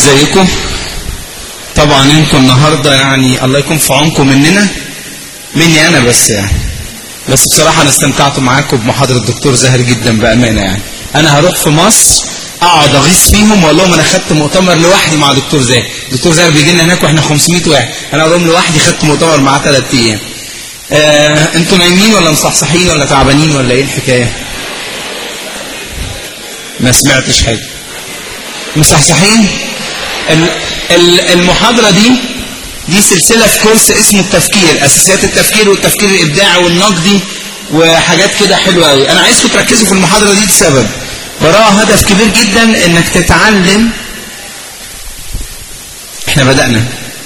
ازيكم طبعا انتوا النهارده يعني الله يكون في عونكم مننا مني انا بس يعني بس بصراحه انا استمتعت معاكم بمحاضره الدكتور زاهر جدا بامانه يعني انا هروح في مصر اقعد اغيظ فيهم واقول لهم انا خدت مؤتمر لوحدي مع دكتور زاهر دكتور زاهر بيجي لنا هناك واحنا 500 واحد انا اقول لهم لوحدي خدت مؤتمر معاه ثلاث ايام آه انتوا نايمين ولا مصحصحين ولا تعبانين ولا ايه الحكايه ما سمعتش حاجه مصحصحين المحاضرة دي دي سلسلة في كورس اسمه التفكير أساسيات التفكير والتفكير الإبداعي والنقدي وحاجات كده حلوة قوي أنا عايزكم تركزوا في المحاضرة دي لسبب وراها هدف كبير جدا إنك تتعلم إحنا بدأنا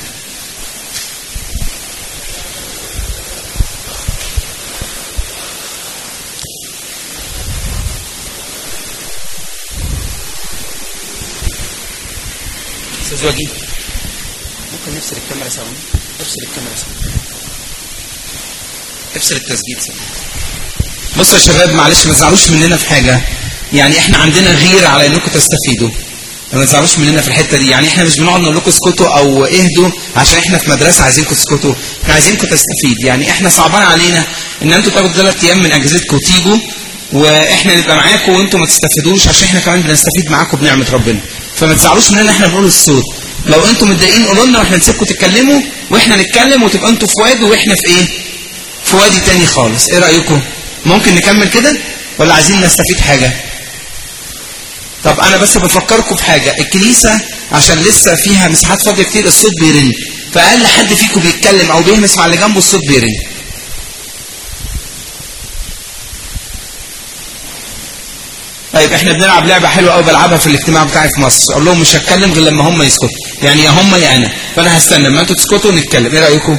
استاذ وجيه ممكن نفصل الكاميرا سوا افصل الكاميرا سوا افصل التسجيل سوا بصوا يا شباب معلش ما تزعلوش مننا في حاجه يعني احنا عندنا غير على انكم تستفيدوا ما تزعلوش مننا في الحته دي يعني احنا مش بنقعد نقول لكم اسكتوا او اهدوا عشان احنا في مدرسه عايزينكم تسكتوا احنا عايزينكم تستفيد يعني احنا صعبان علينا ان انتوا تاخدوا ثلاث ايام من اجازتكم وتيجوا واحنا نبقى معاكم وانتم ما تستفيدوش عشان احنا كمان بنستفيد معاكم بنعمه ربنا فما تزعلوش مننا احنا بنقول الصوت لو انتم متضايقين قولوا لنا واحنا نسيبكم تتكلموا واحنا نتكلم وتبقى انتوا في وادي واحنا في ايه في وادي تاني خالص ايه رايكم ممكن نكمل كده ولا عايزين نستفيد حاجه طب انا بس بفكركم بحاجه الكنيسه عشان لسه فيها مساحات فاضيه كتير الصوت بيرن فاقل حد فيكم بيتكلم او بيهمس على اللي جنبه الصوت بيرن طيب احنا بنلعب لعبه حلوه قوي بلعبها في الاجتماع بتاعي في مصر اقول لهم مش هتكلم غير لما هم يسكتوا يعني يا هم يا انا فانا هستنى لما انتوا تسكتوا ونتكلم ايه رايكم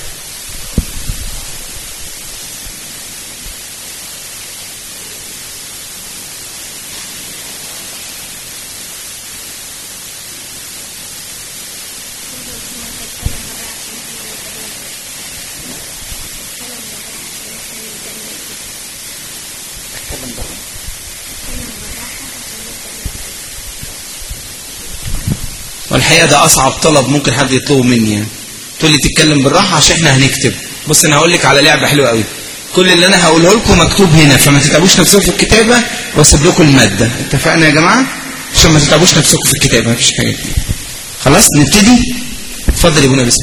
والحقيقه ده اصعب طلب ممكن حد يطلبه مني يعني تقول لي تتكلم بالراحه عشان احنا هنكتب بص انا هقول لك على لعبه حلوه قوي كل اللي انا هقوله لكم مكتوب هنا فما تتعبوش نفسكم في الكتابه واسيب لكم الماده اتفقنا يا جماعه عشان ما تتعبوش نفسكم في الكتابه مفيش حاجه كتير خلاص نبتدي اتفضل يا ابونا بسم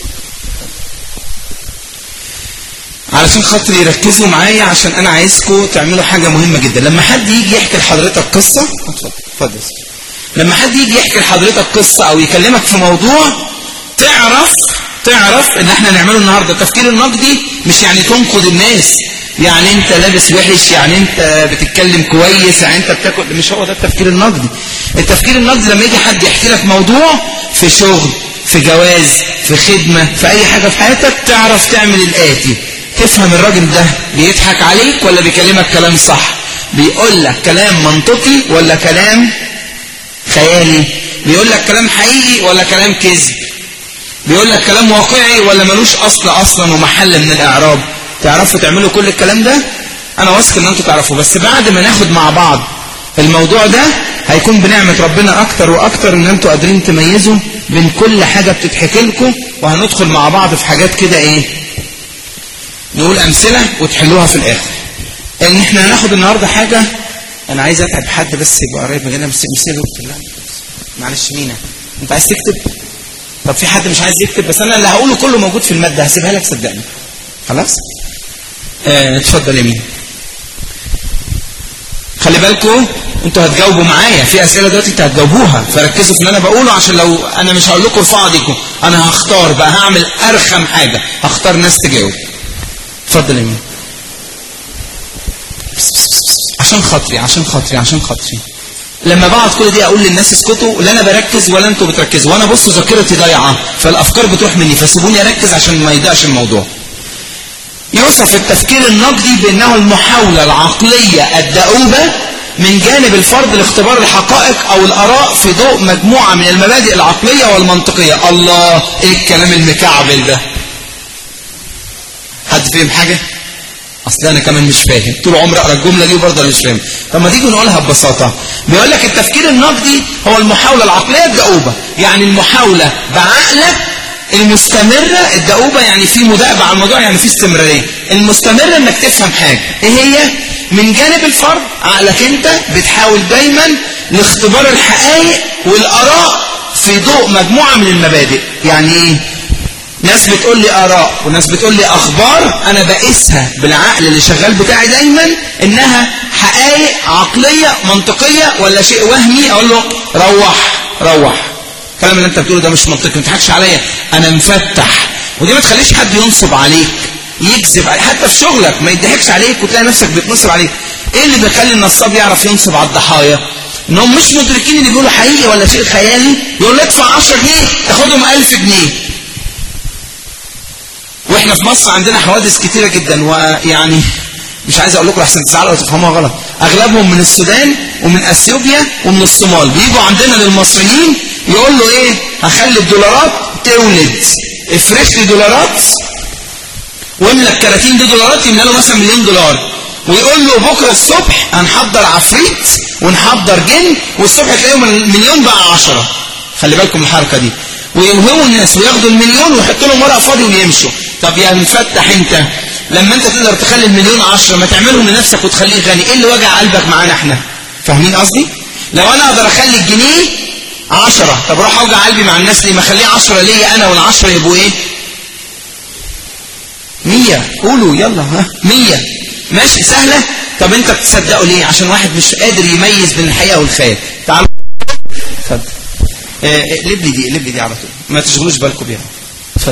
علشان خاطر يركزوا معايا عشان انا عايزكم تعملوا حاجه مهمه جدا لما حد يجي يحكي لحضرتك قصه اتفضل اتفضل لما حد يجي يحكي لحضرتك قصة أو يكلمك في موضوع تعرف تعرف ان احنا نعمله النهارده التفكير النقدي مش يعني تنقد الناس يعني انت لابس وحش يعني انت بتتكلم كويس يعني انت بتاكل مش هو ده التفكير النقدي التفكير النقدي لما يجي حد يحكي لك موضوع في شغل في جواز في خدمة في اي حاجة في حياتك تعرف تعمل الاتي تفهم الراجل ده بيضحك عليك ولا بيكلمك كلام صح بيقول لك كلام منطقي ولا كلام خيالي بيقول لك كلام حقيقي ولا كلام كذب بيقول لك كلام واقعي ولا ملوش اصل اصلا ومحل من الاعراب تعرفوا تعملوا كل الكلام ده انا واثق ان انتوا تعرفوا بس بعد ما ناخد مع بعض الموضوع ده هيكون بنعمة ربنا اكتر واكتر ان انتوا قادرين تميزوا بين كل حاجة بتتحكي لكم وهندخل مع بعض في حاجات كده ايه نقول امثلة وتحلوها في الاخر ان احنا هناخد النهاردة حاجة انا عايز اتعب حد بس يبقى قريب من هنا بس مثال لا معلش مينا انت عايز تكتب طب في حد مش عايز يكتب بس انا اللي هقوله كله موجود في الماده هسيبها لك صدقني خلاص اه اتفضل يا مينا خلي بالكم انتوا هتجاوبوا معايا في اسئله دلوقتي انتوا هتجاوبوها فركزوا في اللي انا بقوله عشان لو انا مش هقول لكم ارفعوا ايديكم انا هختار بقى هعمل ارخم حاجه هختار ناس تجاوب اتفضل يا مينا عشان خاطري عشان خاطري عشان خاطري لما بقعد كل دي اقول للناس اسكتوا لا انا بركز ولا انتوا بتركزوا وانا بصوا ذاكرتي ضايعه فالافكار بتروح مني فسيبوني اركز عشان ما يضيعش الموضوع يوصف التفكير النقدي بانه المحاوله العقليه الدؤوبه من جانب الفرد لاختبار الحقائق او الاراء في ضوء مجموعه من المبادئ العقليه والمنطقيه الله ايه الكلام المكعبل ده حد فهم حاجه اصل انا كمان مش فاهم طول عمري اقرا الجمله دي وبرضه انا مش فاهم طب ما تيجي نقولها ببساطه بيقول لك التفكير النقدي هو المحاوله العقليه الدؤوبه يعني المحاوله بعقلك المستمرة الدؤوبة يعني في مداقبة على الموضوع يعني في استمرارية المستمرة انك تفهم حاجة ايه هي من جانب الفرد عقلك انت بتحاول دايما لاختبار الحقائق والاراء في ضوء مجموعة من المبادئ يعني ايه ناس بتقول لي آراء وناس بتقول لي أخبار أنا بقيسها بالعقل اللي شغال بتاعي دايما إنها حقائق عقلية منطقية ولا شيء وهمي أقول له روح روح الكلام اللي أنت بتقوله ده مش منطقي ما تضحكش عليا أنا مفتح ودي ما تخليش حد ينصب عليك يكذب عليك حتى في شغلك ما يضحكش عليك وتلاقي نفسك بتنصب عليك إيه اللي بيخلي النصاب يعرف ينصب على الضحايا انهم مش مدركين اللي بيقولوا حقيقي ولا شيء خيالي يقول له ادفع 10 جنيه تاخدهم 1000 جنيه واحنا في مصر عندنا حوادث كتيرة جدا ويعني مش عايز اقول لكم احسن تزعلوا وتفهموها غلط اغلبهم من السودان ومن اثيوبيا ومن الصومال بيجوا عندنا للمصريين يقول له ايه هخلي الدولارات تولد افرش لي دولارات واملى الكراتين دي دولارات يملى له مثلا مليون دولار ويقول له بكره الصبح هنحضر عفريت ونحضر جن والصبح تلاقيهم المليون بقى عشرة خلي بالكم الحركه دي ويوهموا الناس وياخدوا المليون ويحطوا لهم ورق فاضي ويمشوا طب يا مفتح انت لما انت تقدر تخلي المليون عشرة ما تعملهم لنفسك وتخليه غني ايه اللي وجع قلبك معانا احنا فاهمين قصدي لو انا اقدر اخلي الجنيه عشرة طب روح اوجع قلبي مع الناس ليه ما اخليه عشرة ليا انا والعشرة يبقوا ايه مية قولوا يلا ها مية ماشي سهلة طب انت بتصدقوا ليه عشان واحد مش قادر يميز بين الحقيقة والخيال تعالوا اتفضل اقلب لي دي اقلب لي دي على طول ما تشغلوش بالكم بيها اتفضل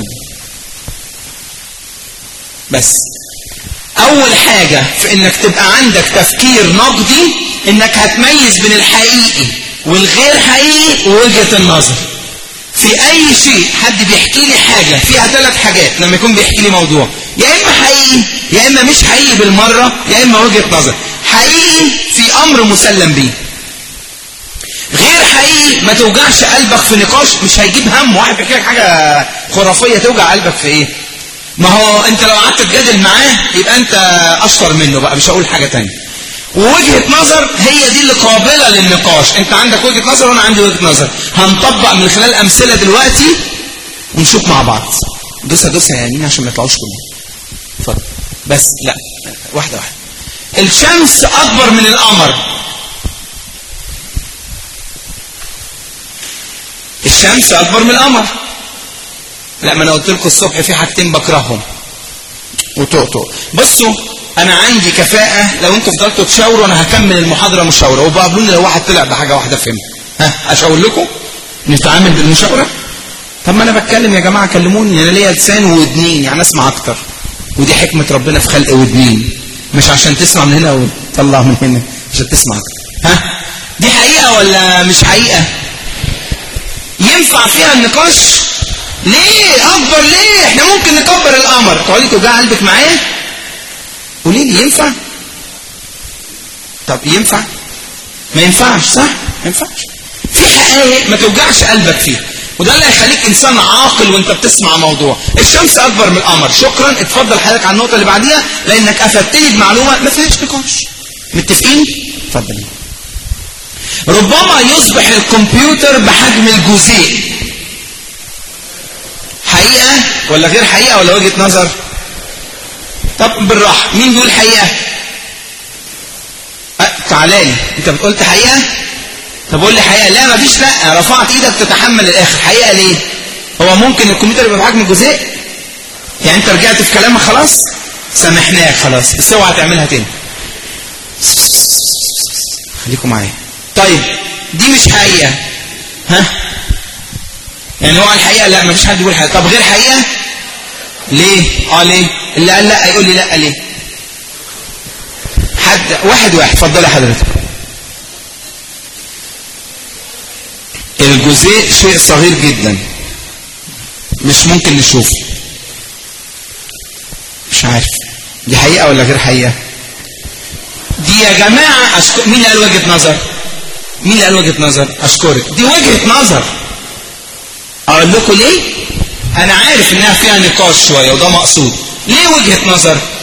بس اول حاجة في انك تبقى عندك تفكير نقدي انك هتميز بين الحقيقي والغير حقيقي ووجهة النظر في اي شيء حد بيحكي لي حاجة فيها ثلاث حاجات لما يكون بيحكي لي موضوع يا اما حقيقي يا اما مش حقيقي بالمرة يا اما وجهة نظر حقيقي في امر مسلم بيه غير حقيقي ما توجعش قلبك في نقاش مش هيجيب هم واحد بيحكي لك حاجة خرافية توجع قلبك في ايه ما هو انت لو قعدت تجادل معاه يبقى انت اشطر منه بقى مش هقول حاجة تانية ووجهة نظر هي دي اللي قابلة للنقاش انت عندك وجهة نظر وانا عندي وجهة نظر هنطبق من خلال امثلة دلوقتي ونشوف مع بعض دوسة دوسة يا يمين عشان ما يطلعوش كلهم اتفضل بس لا واحدة واحدة الشمس اكبر من القمر الشمس اكبر من القمر لا ما انا قلت لكم الصبح في حاجتين بكرههم وطقطق بصوا انا عندي كفاءة لو انتوا فضلتوا تشاوروا انا هكمل المحاضرة مشاورة وبقابلوني لو واحد طلع بحاجة واحدة فهمت ها اشاور لكم نتعامل بالمشاورة طب ما انا بتكلم يا جماعة كلموني انا ليا لسان ودنين يعني اسمع اكتر ودي حكمة ربنا في خلق ودنين مش عشان تسمع من هنا وتطلع من هنا عشان تسمع اكتر ها دي حقيقة ولا مش حقيقة ينفع فيها النقاش ليه اكبر ليه احنا ممكن نكبر القمر تقعدي توجع قلبك معايا قولي لي ينفع طب ينفع ما ينفعش صح ما ينفعش في حقائق ما توجعش قلبك فيها وده اللي هيخليك انسان عاقل وانت بتسمع موضوع الشمس اكبر من القمر شكرا اتفضل حضرتك على النقطه اللي بعديها لانك افدتني بمعلومه ما فيهاش نقاش متفقين اتفضل ربما يصبح الكمبيوتر بحجم الجزيء حقيقة ولا غير حقيقة ولا وجهة نظر طب بالراحة مين بيقول حقيقة أه تعالى لي انت بتقولت حقيقة طب قول لي حقيقة لا مفيش لا رفعت ايدك تتحمل الاخر حقيقة ليه هو ممكن الكمبيوتر يبقى بحجم الجزيء يعني انت رجعت في كلامك خلاص سامحناك خلاص بس اوعى تعملها تاني خليكم معايا طيب دي مش حقيقة ها يعني هو الحقيقة لا مفيش حد يقول حقيقة طب غير حقيقة ليه اه ليه اللي قال لا يقول لي لا ليه حد واحد واحد اتفضل يا حضرتك الجزيء شيء صغير جدا مش ممكن نشوفه مش عارف دي حقيقة ولا غير حقيقة دي يا جماعة أشك... مين اللي قال وجهة نظر مين اللي قال وجهة نظر أشكرك دي وجهة نظر أقول لكم ليه أنا عارف إنها فيها نقاش شوية وده مقصود ليه وجهة نظر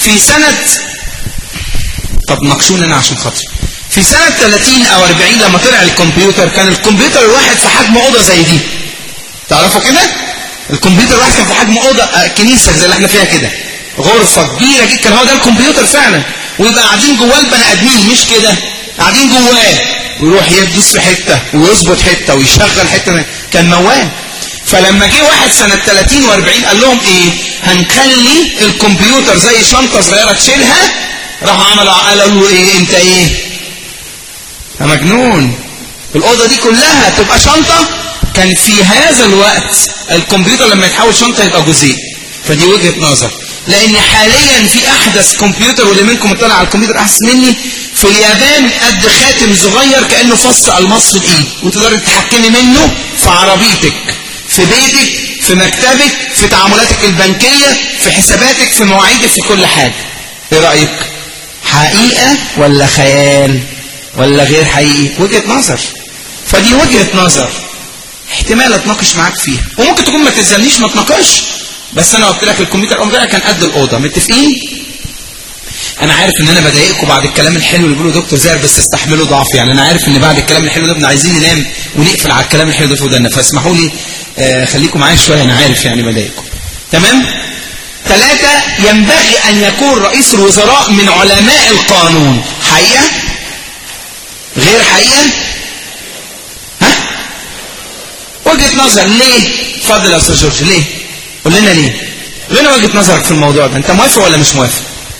في سنة طب ناقشوني انا عشان خاطري في سنة 30 او 40 لما طلع الكمبيوتر كان الكمبيوتر الواحد في حجم اوضه زي دي تعرفوا كده الكمبيوتر الواحد كان في حجم اوضه آه، كنيسه زي اللي احنا فيها كده غرفه كبيره جدا كان هو ده الكمبيوتر فعلا ويبقى قاعدين جواه البني ادمين مش كده قاعدين جواه ويروح يدوس في حته ويظبط حته ويشغل حته كان موال فلما جه واحد سنة 30 و40 قال لهم ايه هنخلي الكمبيوتر زي شنطة صغيرة تشيلها راحوا عملوا قالوا له ايه انت ايه يا مجنون الأوضة دي كلها تبقى شنطة كان في هذا الوقت الكمبيوتر لما يتحول شنطة يبقى جزء فدي وجهة نظر لأن حاليا في أحدث كمبيوتر واللي منكم اطلع على الكمبيوتر أحسن مني في اليابان قد خاتم صغير كأنه فص ألماس في الإيد وتقدر تتحكمي منه في عربيتك في بيتك في مكتبك في تعاملاتك البنكية في حساباتك في مواعيدك في كل حاجة ايه رأيك حقيقة ولا خيال ولا غير حقيقي وجهة نظر فدي وجهة نظر احتمال اتناقش معاك فيها وممكن تكون ما تلزمنيش ما اتناقش بس انا قلت لك الكمبيوتر الام كان قد الاوضه متفقين انا عارف ان انا بضايقكم بعد الكلام الحلو اللي بيقوله دكتور زاهر بس استحملوا ضعف يعني انا عارف ان بعد الكلام الحلو ده بن عايزين ننام ونقفل على الكلام الحلو ده في ودنا فاسمحوا لي آه خليكم معايا شويه انا عارف يعني بضايقكم تمام ثلاثة ينبغي أن يكون رئيس الوزراء من علماء القانون حقيقة غير حقيقة ها وجهة نظر ليه اتفضل يا أستاذ جورج ليه قول لنا ليه قول لنا وجهة نظرك في الموضوع ده أنت موافق ولا مش موافق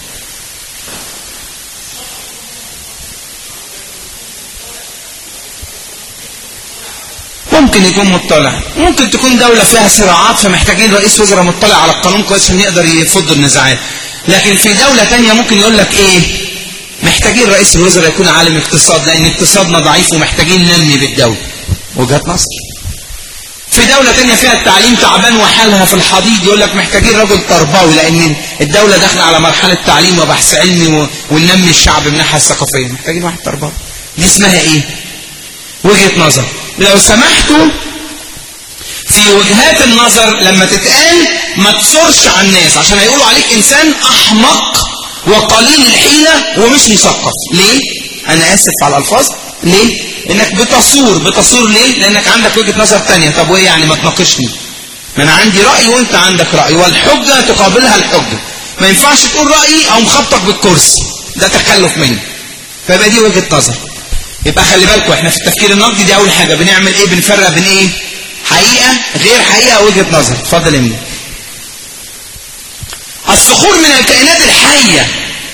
ممكن يكون مطلع ممكن تكون دولة فيها صراعات فمحتاجين رئيس وزراء مطلع على القانون كويس عشان يقدر يفض النزاعات لكن في دولة تانية ممكن يقول لك ايه محتاجين رئيس الوزراء يكون عالم اقتصاد لان اقتصادنا ضعيف ومحتاجين ننمي بالدولة وجهة نصر في دولة تانية فيها التعليم تعبان وحالها في الحضيض يقول لك محتاجين رجل تربوي لان الدولة داخلة على مرحلة تعليم وبحث علمي وننمي الشعب من الناحية الثقافية محتاجين واحد تربوي دي اسمها ايه وجهة نظر لو سمحتوا في وجهات النظر لما تتقال ما تصورش على الناس عشان هيقولوا عليك انسان احمق وقليل الحيلة ومش مثقف ليه انا اسف على الالفاظ ليه انك بتصور بتصور ليه لانك عندك وجهة نظر تانية طب وايه يعني ما تناقشني ما انا عندي رأي وانت عندك رأي والحجة تقابلها الحجة ما ينفعش تقول رأيي او مخبطك بالكرسي ده تكلف مني فيبقى دي وجهة نظر يبقى خلي بالكم احنا في التفكير النقدي دي اول حاجة بنعمل ايه بنفرق بين ايه حقيقة غير حقيقة وجهة نظر اتفضل يا مين الصخور من الكائنات الحية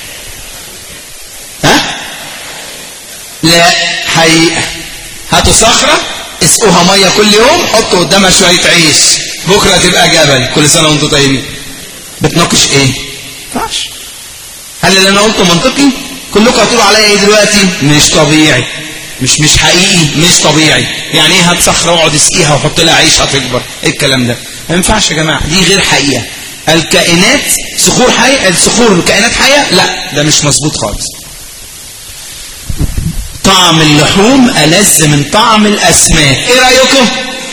ها لا حقيقة هاتوا صخرة اسقوها مية كل يوم حطوا قدامها شوية عيش بكرة تبقى جبل كل سنة وانتم طيبين بتناقش ايه ينفعش هل اللي انا قلته منطقي كلكم هتقولوا عليا ايه دلوقتي مش طبيعي مش مش حقيقي مش طبيعي يعني ايه هات صخره واقعد اسقيها وحط لها عيش هتكبر ايه الكلام ده ما ينفعش يا جماعه دي غير حقيقه الكائنات صخور حيه الصخور كائنات حيه لا ده مش مظبوط خالص طعم اللحوم ألذ من طعم الأسماك ايه رأيكم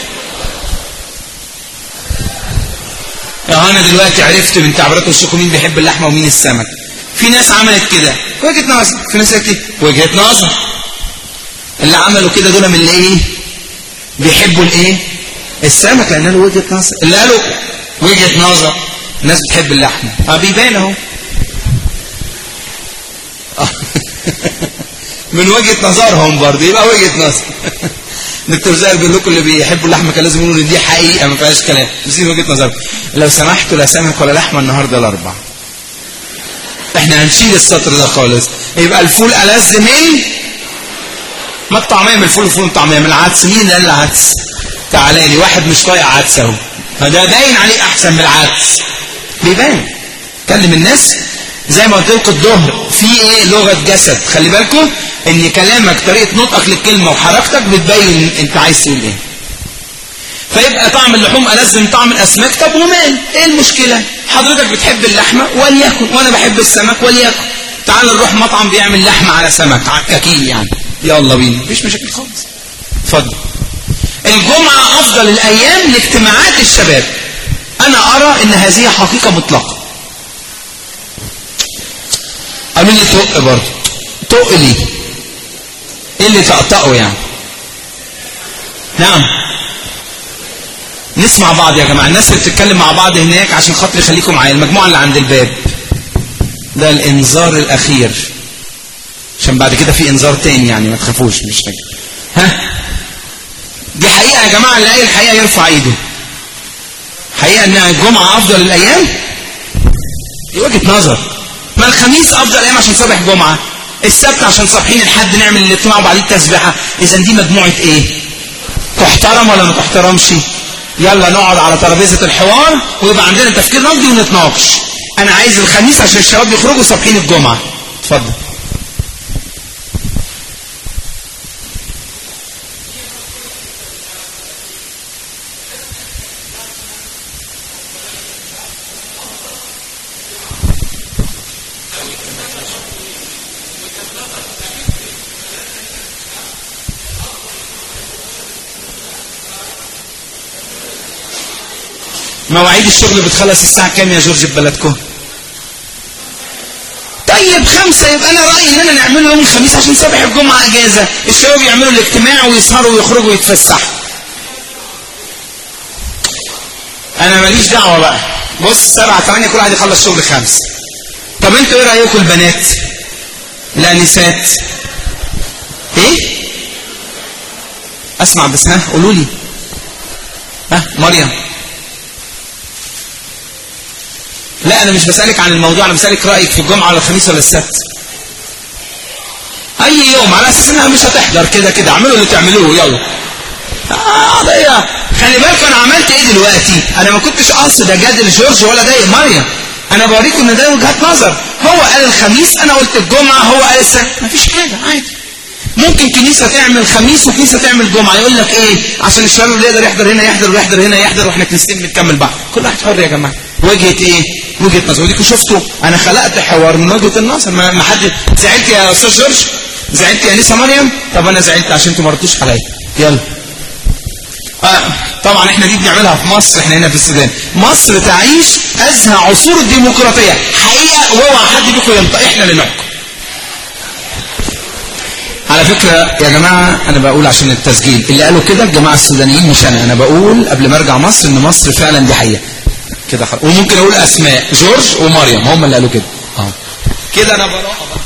اه انا دلوقتي عرفت من تعبيرات وشكم مين بيحب اللحمه ومين السمك في ناس عملت كده وجهه نظر في ناس كده وجهه نظر اللي عملوا كده دول من اللي ايه بيحبوا الايه السمك لان له وجهه نظر اللي قالوا وجهه نظر الناس بتحب اللحمه فبيبان اهو من وجهه نظرهم برضه يبقى وجهه نظر دكتور زاهر بيقول لكم اللي بيحبوا اللحمه كان لازم يقولوا ان دي حقيقه ما فيهاش كلام بس دي وجهه نظر لو سمحتوا لا سمك ولا لحمه النهارده الاربعاء احنا هنشيل السطر ده خالص يبقى الفول ألذ من ما الطعمية من الفول الفول الطعمية من العدس مين اللي قال العدس تعالى لي واحد مش طايق عدس اهو فده باين عليه احسن من العدس بيبان كلم الناس زي ما قلت لكم الظهر في ايه لغه جسد خلي بالكم ان كلامك طريقه نطقك للكلمه وحركتك بتبين انت عايز تقول ايه فيبقى طعم اللحوم ألذ من طعم الأسماك طب ومال إيه المشكلة حضرتك بتحب اللحمة وليكن وأنا بحب السمك وليكن تعال نروح مطعم بيعمل لحمة على سمك عكاكين يعني يلا بينا مفيش مشاكل خالص اتفضل الجمعة أفضل الأيام لاجتماعات الشباب أنا أرى أن هذه حقيقة مطلقة قالوا لي طق برضه طق لي ايه اللي طقطقه يعني نعم نسمع بعض يا جماعة الناس اللي بتتكلم مع بعض هناك عشان خاطر يخليكم معايا المجموعة اللي عند الباب ده الانذار الاخير عشان بعد كده في انذار تاني يعني ما تخافوش مش حاجة ها دي حقيقة يا جماعة اللي قايل الحقيقة يرفع ايده حقيقة انها الجمعة افضل الايام دي وجهة نظر ما الخميس افضل ايام عشان صبح جمعة السبت عشان صابحين الحد نعمل الاجتماع وبعدين التسبيحة اذا دي مجموعة ايه تحترم ولا ما تحترمش يلا نقعد على ترابيزة الحوار ويبقى عندنا تفكير نقدي ونتناقش انا عايز الخميس عشان الشباب يخرجوا صابحين الجمعة اتفضل مواعيد الشغل بتخلص الساعة كام يا جورج في بلدكم طيب خمسة يبقى أنا رأيي إن أنا نعمله يوم الخميس عشان صبح الجمعة أجازة الشباب يعملوا الاجتماع ويسهروا ويخرجوا ويتفسحوا أنا ماليش دعوة بقى بص سبعة ثمانية كل واحد يخلص شغل خمسة طب أنتوا إيه رأيكم البنات الأنسات إيه أسمع بس ها قولوا لي ها مريم لا انا مش بسألك عن الموضوع انا بسألك رأيك في الجمعة ولا الخميس ولا السبت اي يوم على اساس انها مش هتحضر كده كده اعملوا اللي تعملوه يلا اه ده ايه خلي بالكم انا عملت ايه دلوقتي انا ما كنتش قاصد اجادل جورج ولا ضايق مريم انا بوريكم ان ده وجهات نظر هو قال الخميس انا قلت الجمعة هو قال السبت مفيش حاجة عادي ممكن كنيسة تعمل خميس وكنيسة تعمل جمعة يقول لك ايه عشان الشباب اللي يقدر يحضر هنا يحضر ويحضر هنا يحضر واحنا كنيستين بنكمل بعض كل واحد حر يا جماعة وجهة ايه وجهة نظر وديكوا شفتوا انا خلقت حوار من وجهة النظر ما ما حد زعلت يا استاذ جورج زعلت يا انسه مريم طب انا زعلت عشان انتوا ما ردتوش عليا يلا آه طبعا احنا دي بنعملها في مصر احنا هنا في السودان مصر تعيش ازهى عصور الديمقراطيه حقيقه واوعى حد بيكم ينطق احنا اللي نحكم على فكرة يا جماعة أنا بقول عشان التسجيل اللي قالوا كده الجماعة السودانيين مش أنا أنا بقول قبل ما أرجع مصر إن مصر فعلا دي حقيقة كده خلاص وممكن أقول أسماء جورج ومريم هم اللي قالوا كده أه كده أنا براءة بقى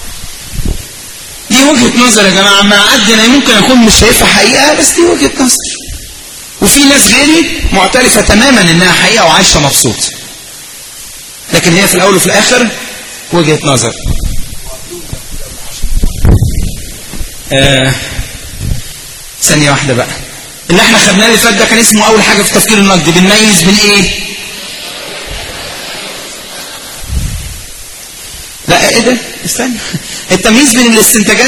دي وجهة نظر يا جماعة مع قد أنا ممكن أكون مش شايفها حقيقة بس دي وجهة نظر وفي ناس غيري معترفة تماما إنها حقيقة وعايشة مبسوط لكن هي في الأول وفي الآخر وجهة نظر آه ثانية واحدة بقى اللي احنا خدناه اللي فات ده كان اسمه أول حاجة في تفكير النقد بنميز بين إيه؟ لا ايه ده؟ استنى التمييز بين الاستنتاجات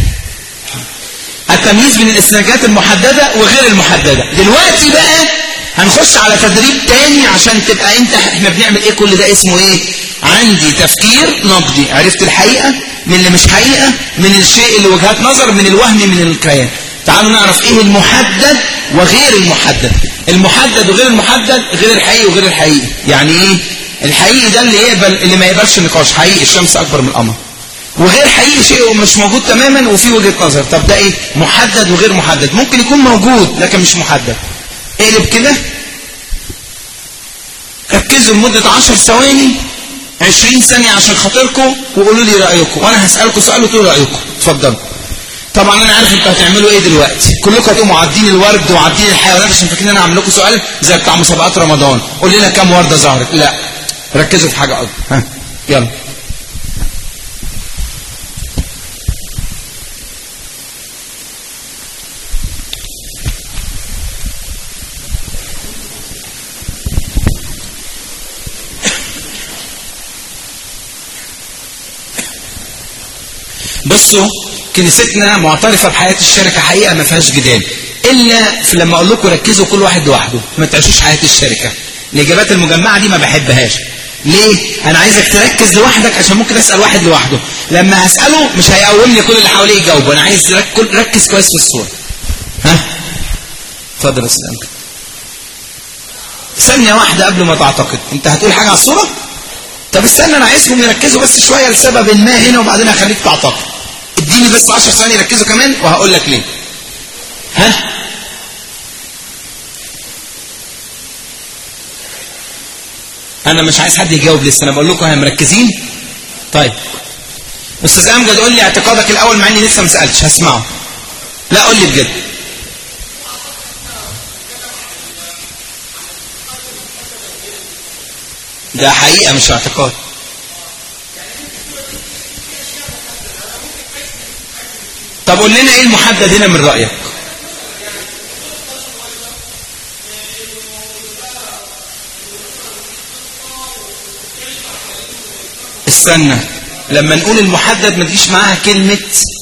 التمييز بين الاستنتاجات المحددة وغير المحددة دلوقتي بقى هنخش على تدريب تاني عشان تبقى انت احنا بنعمل ايه كل ده اسمه ايه عندي تفكير نقدي عرفت الحقيقة من اللي مش حقيقة من الشيء اللي وجهات نظر من الوهم من الكيان تعالوا نعرف ايه المحدد وغير المحدد المحدد وغير المحدد غير الحقيقي وغير الحقيقي يعني ايه الحقيقي ده اللي يقبل اللي ما يقبلش نقاش حقيقي الشمس اكبر من القمر وغير حقيقي شيء مش موجود تماما وفي وجهة نظر طب ده ايه محدد وغير محدد ممكن يكون موجود لكن مش محدد اقلب كده ركزوا لمدة 10 ثواني 20 ثانية عشان خاطركم وقولوا لي رأيكم وانا هسألكم سؤال وتقولوا رأيكم اتفضلوا طبعا انا عارف انتوا هتعملوا ايه دلوقتي كلكم هتقوموا عادين الورد وعادين الحيوانات عشان فاكرين انا هعمل لكم سؤال زي بتاع مسابقات رمضان قول لنا كام ورده ظهرت لا ركزوا في حاجه اكبر ها يلا بصوا كنيستنا معترفة بحياة الشركة حقيقة ما فيهاش جدال إلا في لما أقول لكم ركزوا كل واحد لوحده ما تعيشوش حياة الشركة الإجابات المجمعة دي ما بحبهاش ليه؟ أنا عايزك تركز لوحدك عشان ممكن أسأل واحد لوحده لما هسأله مش هيقومني كل اللي حواليه يجاوبوا أنا عايز رك- ركز كويس في الصورة ها؟ اتفضل يا أستاذ ثانية واحدة قبل ما تعتقد أنت هتقول حاجة على الصورة؟ طب استنى انا عايزكم يركزوا بس شويه لسبب ما هنا وبعدين هخليك تعتقد اديني بس 10 ثواني ركزوا كمان وهقول لك ليه ها انا مش عايز حد يجاوب لسه انا بقول لكم ها مركزين طيب استاذ امجد قول لي اعتقادك الاول مع اني لسه ما سالتش هسمعه لا قول لي بجد ده حقيقه مش اعتقاد طب قول لنا ايه المحدد هنا من رايك استنى لما نقول المحدد ما تجيش معاها كلمة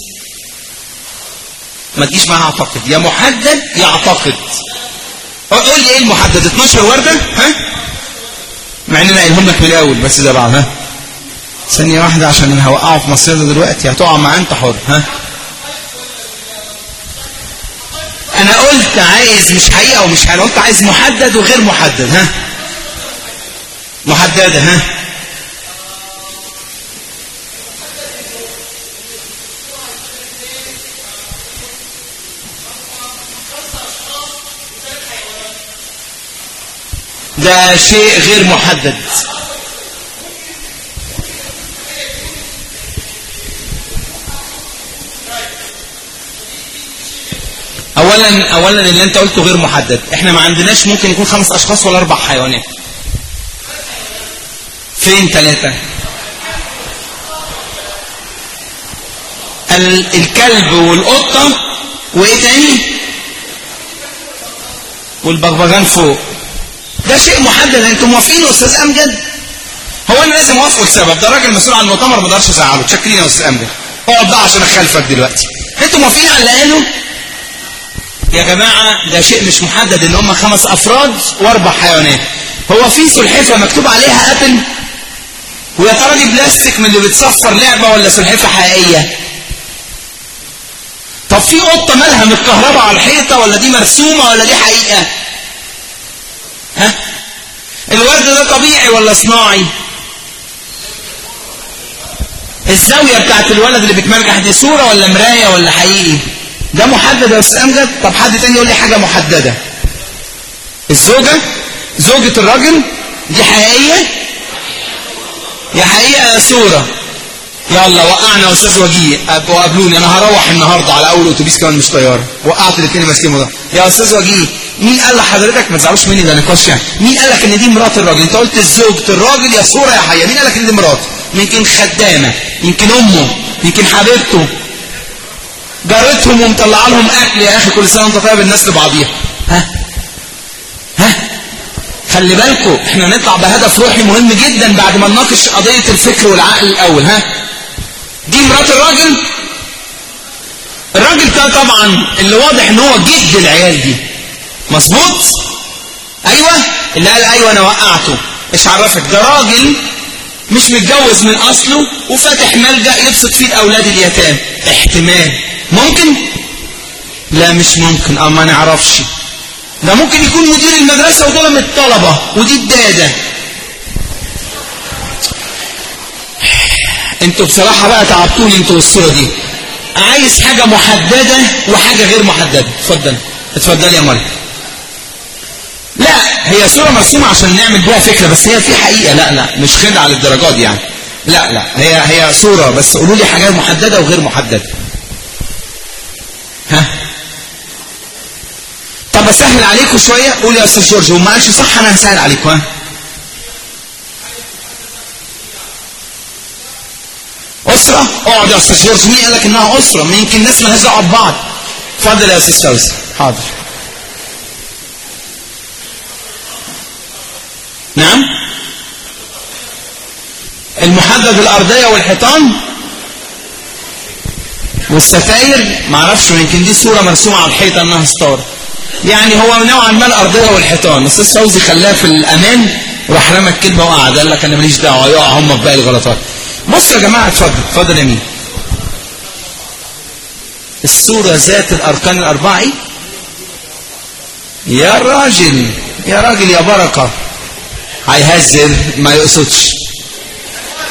ما تجيش معاها اعتقد يا محدد يا اعتقد قول لي ايه المحدد 12 وردة ها مع ان انا قايلهم لك من الاول بس ده بعض ها ثانية واحدة عشان انا هوقعه في مصيدة دلوقتي هتقع معاه انت حر ها انا قلت عايز مش حقيقة ومش حقيقة قلت عايز محدد وغير محدد ها محددة ها ده شيء غير محدد اولا اولا اللي انت قلته غير محدد احنا ما عندناش ممكن يكون خمس اشخاص ولا اربع حيوانات فين ثلاثة الكلب والقطة وايه تاني والبغبغان فوق ده شيء محدد انتم موافقين يا استاذ امجد هو انا لازم اوافقه لسبب ده راجل مسؤول عن المؤتمر ما اقدرش ازعله تشكرين يا استاذ امجد اقعد بقى عشان اخالفك دلوقتي انتم موافقين على اللي قاله يا جماعه ده شيء مش محدد ان هم خمس افراد واربع حيوانات هو في سلحفه مكتوب عليها ابل ويا ترى دي بلاستيك من اللي بتصفر لعبه ولا سلحفه حقيقيه طب في قطه مالها متكهربه على الحيطه ولا دي مرسومه ولا دي حقيقه ها الورد ده طبيعي ولا صناعي الزاوية بتاعت الولد اللي بيتمرجح دي صورة ولا مراية ولا حقيقي ده محدد يا أستاذ أمجد طب حد تاني يقول لي حاجة محددة الزوجة زوجة الراجل دي حقيقية يا حقيقة يا صورة يلا وقعنا يا استاذ وجيه وقابلوني انا هروح النهارده على اول اتوبيس كمان مش طياره وقعت الاثنين ماسكين ده يا استاذ وجيه مين قال لحضرتك ما تزعلوش مني ده نقاش يعني مين قال لك ان دي مرات الراجل انت قلت زوجة الراجل يا صوره يا حقيقه مين قال لك ان دي مراته يمكن خدامه يمكن امه يمكن حبيبته جارتهم ومطلعه لهم اكل يا اخي كل سنه وانت طيب الناس لبعضيها ها ها خلي بالكم احنا نطلع بهدف روحي مهم جدا بعد ما نناقش قضيه الفكر والعقل الاول ها دي مرات الراجل الراجل ده طبعا اللي واضح ان هو جد العيال دي مظبوط ايوه اللي قال ايوه انا وقعته ايش عرفك ده راجل مش متجوز من اصله وفاتح ملجا يبسط فيه الاولاد اليتام احتمال ممكن لا مش ممكن اه ما نعرفش ده ممكن يكون مدير المدرسه ودول من الطلبه ودي الداده انتوا بصراحة بقى تعبتوني انتوا والصورة دي عايز حاجة محددة وحاجة غير محددة اتفضل اتفضل يا مريم لا هي صورة مرسومة عشان نعمل بيها فكرة بس هي في حقيقة لا لا مش خدعة للدرجات دي يعني لا لا هي هي صورة بس قولوا لي حاجات محددة وغير محددة ها طب اسهل عليكم شوية قول يا استاذ جورج وما قالش صح انا هسهل عليكم ها أسرة اقعد يا أستاذ جورج مين قال لك إنها أسرة ما يمكن الناس مالهاش دعوة ببعض اتفضل يا أستاذ فوزي حاضر نعم المحدد الأرضية والحيطان والستاير معرفش يمكن دي صورة مرسومة على الحيطة إنها ستار يعني هو نوعا ما الأرضية والحيطان أستاذ فوزي خلاها في الأمان وراح رمى الكلمة وقعد قال لك أنا ماليش دعوة يقع هم في باقي الغلطات بص يا جماعة اتفضل اتفضل يا مين الصورة ذات الأركان الأربعة ايه؟ يا راجل يا راجل يا بركة هيهزر ما يقصدش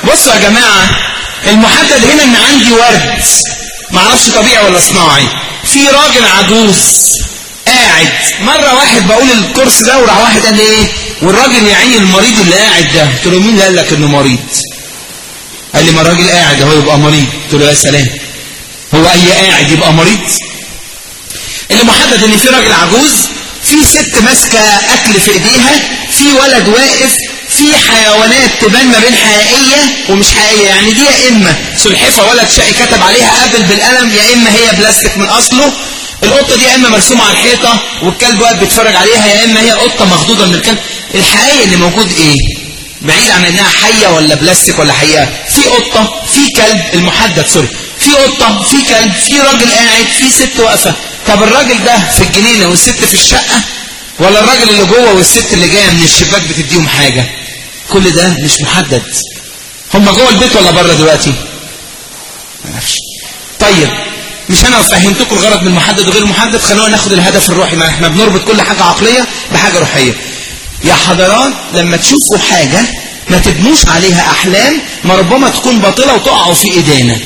بصوا يا جماعة المحدد هنا ان عندي ورد معرفش طبيعي ولا صناعي في راجل عجوز قاعد مرة واحد بقول الكورس ده وراح واحد قال لي ايه والراجل يا عيني المريض اللي قاعد ده قلت له مين اللي قال لك انه مريض قال لي ما الراجل قاعد اهو يبقى مريض قلت له يا سلام هو اي قاعد يبقى مريض اللي محدد ان في راجل عجوز في ست ماسكه اكل في ايديها في ولد واقف في حيوانات تبان ما بين حقيقيه ومش حقيقيه يعني دي يا اما سلحفه ولد شقي كتب عليها قبل بالقلم يا اما هي بلاستيك من اصله القطه دي يا اما مرسومه على الحيطه والكلب واقف بيتفرج عليها يا اما هي قطه مخضوضه من الكلب الحقيقه اللي موجود ايه بعيد عن انها حيه ولا بلاستيك ولا حقيقه في قطه في كلب المحدد سوري في قطه في كلب في راجل قاعد في ست واقفه طب الراجل ده في الجنينه والست في الشقه ولا الراجل اللي جوه والست اللي جايه من الشباك بتديهم حاجه كل ده مش محدد هم جوه البيت ولا بره دلوقتي ما اعرفش طيب مش انا فهمتكم الغرض من المحدد وغير المحدد خلونا ناخد الهدف الروحي ما احنا بنربط كل حاجه عقليه بحاجه روحيه يا حضرات لما تشوفوا حاجه ما تبنوش عليها احلام ما ربما تكون باطله وتقعوا في ايدينا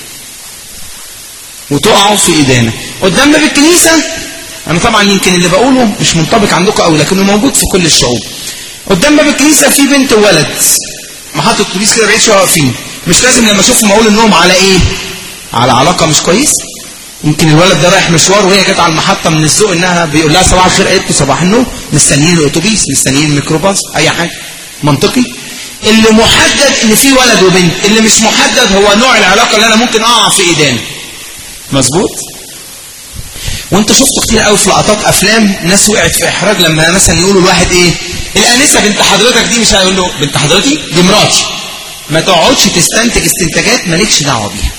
وتقعوا في ايدينا قدام باب الكنيسه انا طبعا يمكن اللي بقوله مش منطبق عندكم قوي لكنه موجود في كل الشعوب قدام باب الكنيسه في بنت وولد محطه اتوبيس كده بعيد شويه واقفين مش لازم لما اشوفهم اقول انهم على ايه على علاقه مش كويسه يمكن الولد ده رايح مشوار وهي جت على المحطه من الذوق انها بيقول لها صباح الخير قالت له صباح النور مستنيين الاتوبيس مستنيين الميكروباص اي حاجه منطقي اللي محدد ان في ولد وبنت اللي مش محدد هو نوع العلاقه اللي انا ممكن اقع في ايدينا مظبوط وانت شفت كتير قوي في لقطات افلام ناس وقعت في احراج لما مثلا يقولوا الواحد ايه الانسه بنت حضرتك دي مش هيقول له بنت حضرتي دي مراتي ما تقعدش تستنتج استنتاجات مالكش دعوه بيها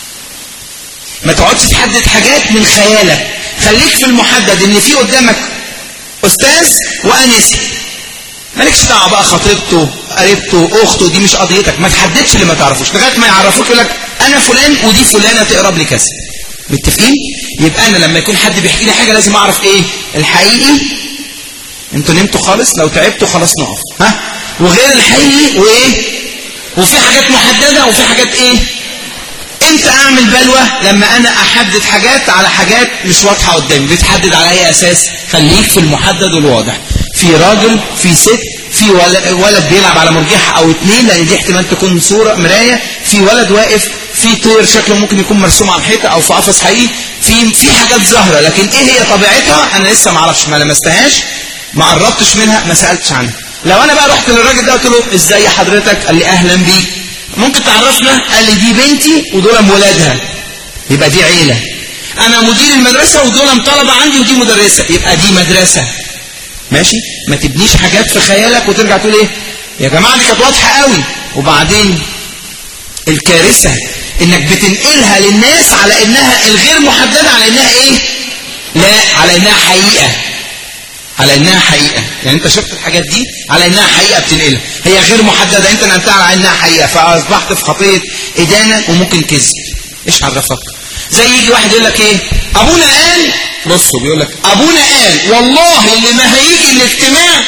ما تقعدش تحدد حاجات من خيالك خليك في المحدد ان في قدامك استاذ وانسه مالكش دعوه بقى خطيبته قريبته اخته دي مش قضيتك ما تحددش اللي ما تعرفوش لغايه ما يعرفوك يقول لك انا فلان ودي فلانه تقرب لي كذا متفقين يبقى انا لما يكون حد بيحكي لي حاجه لازم اعرف ايه الحقيقي انتوا نمتوا خالص لو تعبتوا خلاص نقف ها وغير الحقيقي وايه وفي حاجات محدده وفي حاجات ايه امتى اعمل بلوى لما انا احدد حاجات على حاجات مش واضحه قدامي بتحدد على اي اساس خليك في المحدد والواضح في راجل في ست في ولد بيلعب على مرجحة او اتنين لان دي احتمال تكون صورة مراية في ولد واقف في طير شكله ممكن يكون مرسوم على الحيطة او في قفص حقيقي في في حاجات ظاهرة لكن ايه هي طبيعتها انا لسه ما اعرفش ما لمستهاش ما قربتش منها ما سالتش عنها لو انا بقى رحت للراجل ده قلت له ازاي حضرتك قال لي اهلا بيك ممكن تعرفنا قال لي دي بنتي ودول ولادها يبقى دي عيله انا مدير المدرسه ودول طلبه عندي ودي مدرسه يبقى دي مدرسه ماشي ما تبنيش حاجات في خيالك وترجع تقول ايه يا جماعه دي كانت واضحه قوي وبعدين الكارثه انك بتنقلها للناس على انها الغير محدده على انها ايه لا على انها حقيقه على انها حقيقه يعني انت شفت الحاجات دي على انها حقيقه بتنقلها هي غير محدده انت نقلتها على انها حقيقه فاصبحت في خطيه ادانه وممكن كذب ايش عرفك زي يجي واحد يقول لك ايه ابونا قال بصوا بيقول لك ابونا قال والله اللي ما هيجي الاجتماع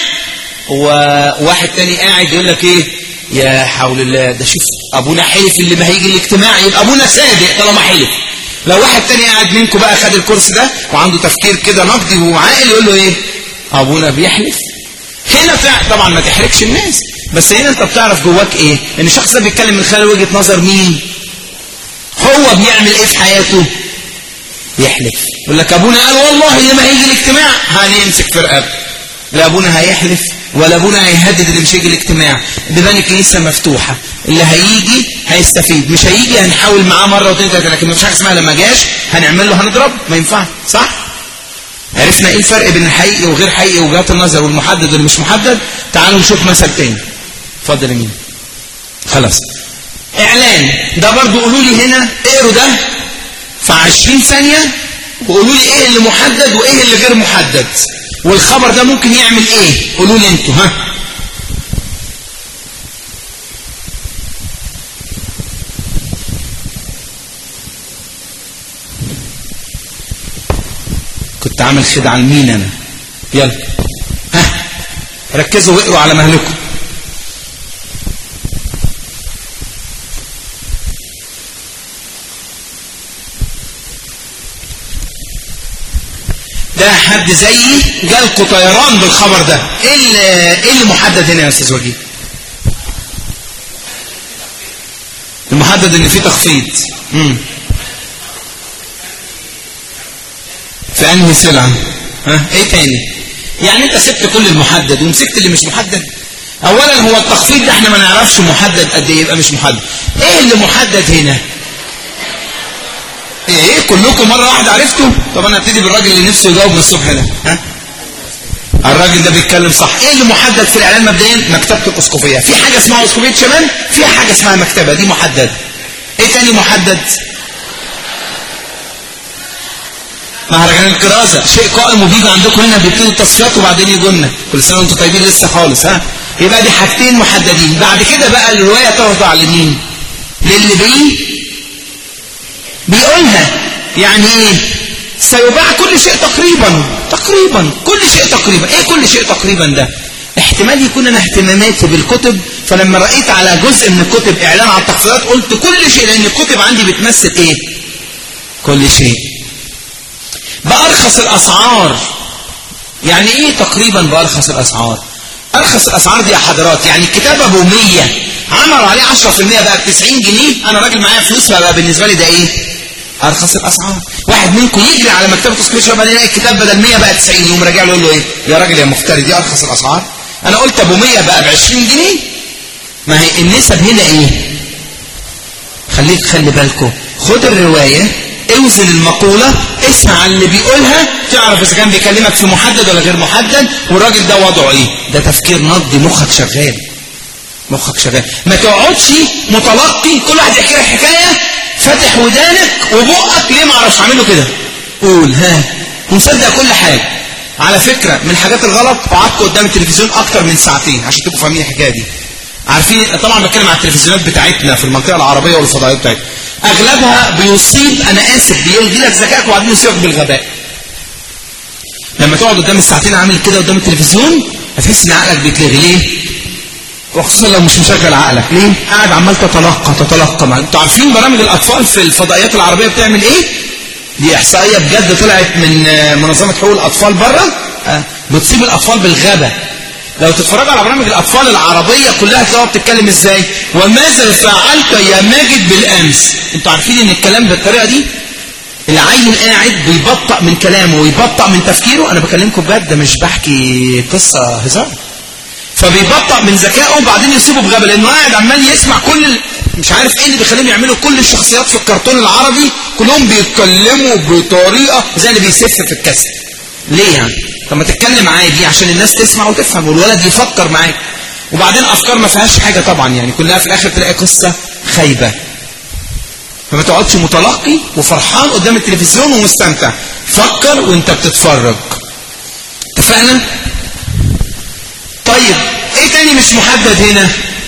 وواحد تاني قاعد يقول لك ايه يا حول الله ده شوف ابونا حلف اللي ما هيجي الاجتماع يبقى ابونا صادق طالما حلف لو واحد تاني قاعد منكم بقى خد الكورس ده وعنده تفكير كده نقدي وعاقل يقول له ايه ابونا بيحلف هنا طبعا ما تحركش الناس بس هنا انت بتعرف جواك ايه ان الشخص ده بيتكلم من خلال وجهه نظر مين هو بيعمل ايه في حياته يحلف يقول لك ابونا قال والله اللي ما هيجي الاجتماع هنمسك في رقبته لا ابونا هيحلف ولا ابونا هيهدد اللي مش هيجي الاجتماع بيبان الكنيسه مفتوحه اللي هيجي هيستفيد مش هيجي هنحاول معاه مره واثنين ثلاثه لكن مفيش حاجه اسمها لما جاش هنعمل له هنضرب ما ينفعش صح عرفنا ايه الفرق بين الحقيقي وغير حقيقي وجهات النظر والمحدد واللي مش محدد تعالوا نشوف مثل تاني اتفضل يا مين خلاص اعلان ده برضو قولوا لي هنا اقروا ده في 20 ثانيه وقولوا لي ايه اللي محدد وايه اللي غير محدد والخبر ده ممكن يعمل ايه قولوا لي انتوا ها كنت عامل خدعه لمين انا يلا ها ركزوا واقروا على مهلكم ده حد زيي جالكوا طيران بالخبر ده ايه اللي ايه اللي محدد هنا يا استاذ وجيه المحدد ان في تخفيض امم في انهي سلعه ها ايه تاني يعني انت سبت كل المحدد ومسكت اللي مش محدد اولا هو التخفيض ده احنا ما نعرفش محدد قد ايه يبقى مش محدد ايه اللي محدد هنا ايه كلكم مره واحده عرفتوا طب انا ابتدي بالراجل اللي نفسه يجاوب من الصبح ده ها الراجل ده بيتكلم صح ايه اللي محدد في الاعلان مبدئيا مكتبه الاسقفيه في حاجه اسمها اسقفيه شمال في حاجه اسمها مكتبه دي محدده ايه تاني محدد مهرجان الكرازه شيء قائم وبيجي عندكم هنا بيبتدوا التصفيات وبعدين يجوا لنا كل سنه وانتم طيبين لسه خالص ها يبقى دي حاجتين محددين بعد كده بقى الروايه تخضع لمين للي بيه بيقولها يعني ايه سيباع كل شيء تقريبا تقريبا كل شيء تقريبا ايه كل شيء تقريبا ده احتمال يكون انا اهتماماتي بالكتب فلما رأيت على جزء من الكتب اعلان على التخفيضات قلت كل شيء لان الكتب عندي بتمثل ايه كل شيء بأرخص الاسعار يعني ايه تقريبا بأرخص الاسعار ارخص الاسعار دي يا حضرات يعني الكتاب ابو 100 عملوا عليه 10% بقى ب 90 جنيه انا راجل معايا فلوس فبقى بالنسبه لي ده ايه ارخص الاسعار واحد منكم يجري على مكتبه تصوير شباب يلاقي الكتاب بدل 100 بقى 90 يقوم راجع له يقول له ايه يا راجل يا مفتري دي ارخص الاسعار انا قلت ابو 100 بقى ب 20 جنيه ما هي النسب هنا ايه خليك خلي بالكم خد الروايه اوزن المقولة اسمع اللي بيقولها تعرف اذا كان بيكلمك في محدد ولا غير محدد والراجل ده وضعه ايه ده تفكير نقدي مخك شغال مخك شغال ما تقعدش متلقي كل واحد يحكي لك حكايه فاتح ودانك وبقك ليه ما اعرفش اعمله كده قول ها ومصدق كل حاجه على فكره من الحاجات الغلط قعدت قدام التلفزيون اكتر من ساعتين عشان تبقوا فاهمين الحكايه دي عارفين طبعا بتكلم على التلفزيونات بتاعتنا في المنطقه العربيه والفضائيه بتاعتنا اغلبها بيصيب انا اسف بيلغي لك ذكائك وبعدين يصيبك بالغباء لما تقعد قدام الساعتين عامل كده قدام التلفزيون هتحس ان عقلك بيتلغي ليه وخصوصا لو مش مشغل عقلك ليه قاعد عمال تتلقى تتلقى مع انتوا عارفين برامج الاطفال في الفضائيات العربيه بتعمل ايه دي احصائيه بجد طلعت من منظمه حقوق الاطفال بره أه. بتصيب الاطفال بالغبا لو تتفرجوا على برامج الاطفال العربيه كلها تلاقوها بتتكلم ازاي وماذا فعلت يا ماجد بالامس انتوا عارفين ان الكلام بالطريقه دي العيل قاعد بيبطأ من كلامه ويبطأ من تفكيره انا بكلمكم بجد ده مش بحكي قصه هزار فبيبطأ من ذكائه وبعدين يسيبه بغبا لانه قاعد عمال يسمع كل مش عارف ايه اللي بيخليهم يعملوا كل الشخصيات في الكرتون العربي كلهم بيتكلموا بطريقه زي اللي بيسف في الكسر ليه يعني طب ما تتكلم عادي عشان الناس تسمع وتفهم والولد يفكر معاك وبعدين افكار ما فيهاش حاجه طبعا يعني كلها في الاخر تلاقي قصه خايبه فما تقعدش متلقي وفرحان قدام التلفزيون ومستمتع فكر وانت بتتفرج اتفقنا طيب ايه تاني مش محدد هنا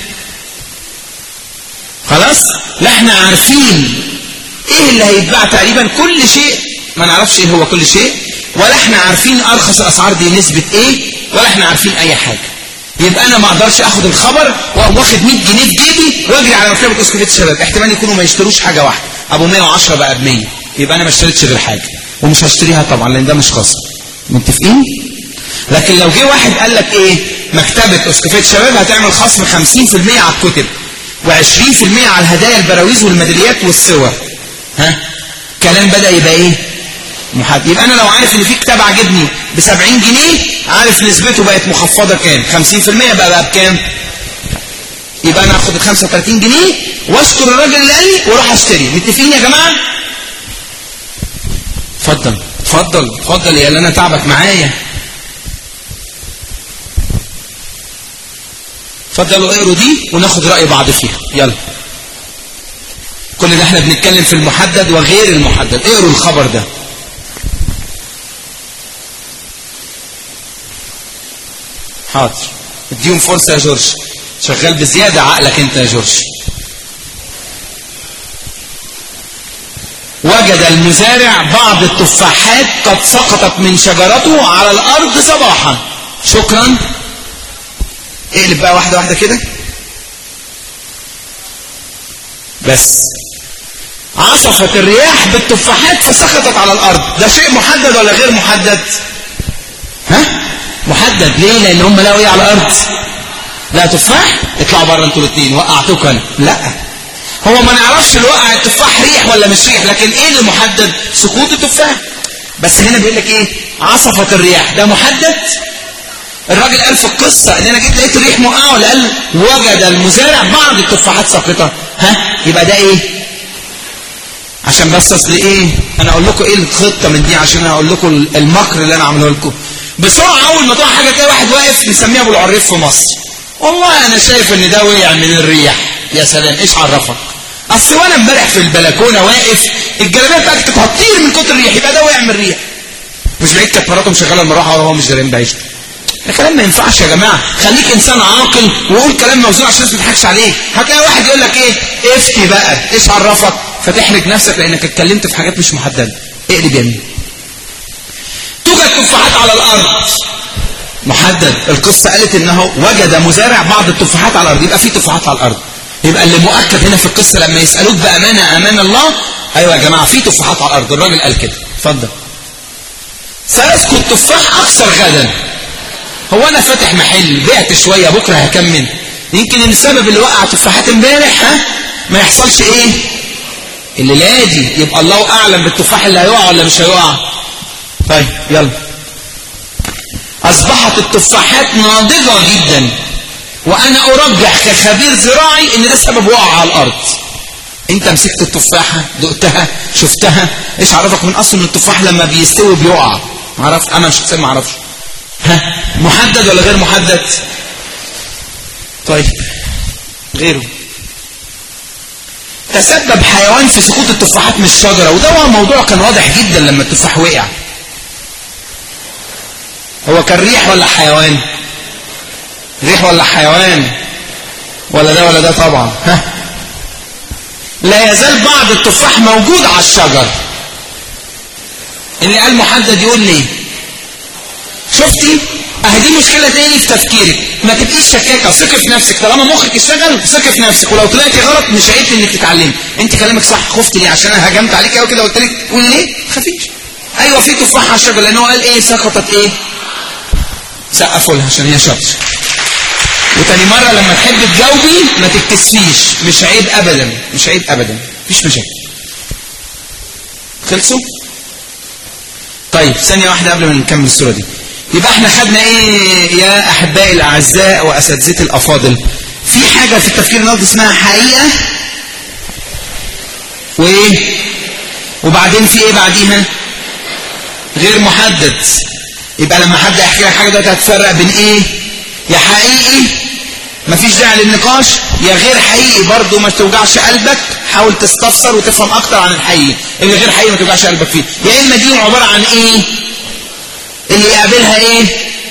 خلاص لا احنا عارفين ايه اللي هيتباع تقريبا كل شيء ما نعرفش ايه هو كل شيء ولا احنا عارفين ارخص الاسعار دي نسبة ايه ولا احنا عارفين اي حاجة يبقى انا ما اقدرش اخد الخبر واقوم واخد 100 جنيه في جيبي واجري على مكتبه اسكوفيه الشباب احتمال يكونوا ما يشتروش حاجه واحده ابو 110 بقى ب 100 يبقى انا ما اشتريتش غير حاجه ومش هشتريها طبعا لان ده مش خاص متفقين لكن لو جه واحد قال لك ايه مكتبه اسكوفيه الشباب هتعمل خصم 50% على الكتب و20% على الهدايا البراويز والميداليات والصور ها كلام بدا يبقى ايه محدد يبقى انا لو عارف ان في كتاب عاجبني ب 70 جنيه عارف نسبته بقت مخفضه كام 50% بقى بقى بكام يبقى انا هاخد ال 35 جنيه واشكر الراجل اللي قال لي واروح اشتري متفقين يا جماعه اتفضل اتفضل اتفضل يا اللي انا تعبك معايا اتفضلوا اقروا دي وناخد راي بعض فيها يلا كل ده احنا بنتكلم في المحدد وغير المحدد اقروا الخبر ده حاضر اديهم فرصة يا جورج شغال بزيادة عقلك انت يا جورج وجد المزارع بعض التفاحات قد سقطت من شجرته على الأرض صباحا شكرا اقلب بقى واحدة واحدة كده بس عصفت الرياح بالتفاحات فسقطت على الارض ده شيء محدد ولا غير محدد ها محدد ليه لان هم لقوا ايه على الارض لا تفاح اطلعوا بره انتوا الاثنين وقعتوك انا لا هو ما نعرفش اللي وقع التفاح ريح ولا مش ريح لكن ايه اللي محدد سقوط التفاح بس هنا بيقول لك ايه عصفت الرياح ده محدد الراجل قال في القصة ان انا جيت لقيت الريح موقعه ولا قال وجد المزارع بعض التفاحات ساقطة ها يبقى ده ايه عشان بس اصل ايه انا اقول لكم ايه الخطة من دي عشان اقول لكم المكر اللي انا عامله لكم بسرعة اول ما تقع حاجة تلاقي واحد واقف مسميه ابو العريف في مصر والله انا شايف ان ده وقع من الريح يا سلام ايش عرفك اصل وانا امبارح في البلكونه واقف الجلابيه بتاعتي كانت هتطير من كتر الريح يبقى ده وقع من الريح مش بعيد كانت مراته مشغله المروحه وهو مش دارين بعيشته ده كلام ما ينفعش يا جماعه خليك انسان عاقل وقول كلام موزون عشان الناس ما تضحكش عليك هتلاقي واحد يقول لك ايه افتي بقى ايش عرفك فتحرج نفسك لانك اتكلمت في حاجات مش محدده اقلب يمين توجد تفاحات على الارض محدد القصة قالت انه وجد مزارع بعض التفاحات على الارض يبقى في تفاحات على الارض يبقى اللي مؤكد هنا في القصة لما يسألوك بأمانة أمان الله أيوة يا جماعة في تفاحات على الأرض الراجل قال كده اتفضل سيسقط تفاح أكثر غدا هو أنا فاتح محل بعت شوية بكرة هكمل يمكن السبب اللي وقع تفاحات امبارح ها ما يحصلش ايه اللي لاجي يبقى الله أعلم بالتفاح اللي هيقع ولا مش هيقع طيب يلا أصبحت التفاحات ناضجة جدا وأنا أرجح كخبير زراعي إن ده سبب وقع على الأرض أنت مسكت التفاحة دقتها شفتها إيش عرفك من أصل من التفاح لما بيستوي بيقع عرفت أنا شخصيا ما أعرفش ها محدد ولا غير محدد طيب غيره تسبب حيوان في سقوط التفاحات من الشجرة وده هو موضوع كان واضح جدا لما التفاح وقع هو كان ريح ولا حيوان ريح ولا حيوان ولا ده ولا ده طبعا ها لا يزال بعض التفاح موجود على الشجر اللي قال محدد يقول لي شفتي اهي دي مشكله تاني في تفكيرك ما تبقيش شكاكه ثقي في نفسك طالما مخك اشتغل ثقي في نفسك ولو طلعتي غلط مش عيب انك تتعلمي انت كلامك صح خفت ليه عشان انا هجمت عليك قوي كده قلت لك قول ليه خفيش ايوه في تفاح على الشجر لان هو قال ايه سقطت ايه سقفوا لها عشان هي شاطره وتاني مرة لما تحب تجاوبي ما تتكسفيش مش عيب ابدا مش عيب ابدا مفيش مشاكل خلصوا طيب ثانية واحدة قبل ما نكمل الصورة دي يبقى احنا خدنا ايه يا احبائي الاعزاء واساتذتي الافاضل في حاجة في التفكير النقدي اسمها حقيقة وايه وبعدين في ايه بعديها غير محدد يبقى لما حد يحكي لك حاجة دلوقتي هتفرق بين ايه يا حقيقي مفيش داعي للنقاش يا غير حقيقي برضه ما توجعش قلبك حاول تستفسر وتفهم اكتر عن الحقيقي اللي غير حقيقي ما توجعش قلبك فيه يا اما دي عبارة عن ايه اللي يقابلها ايه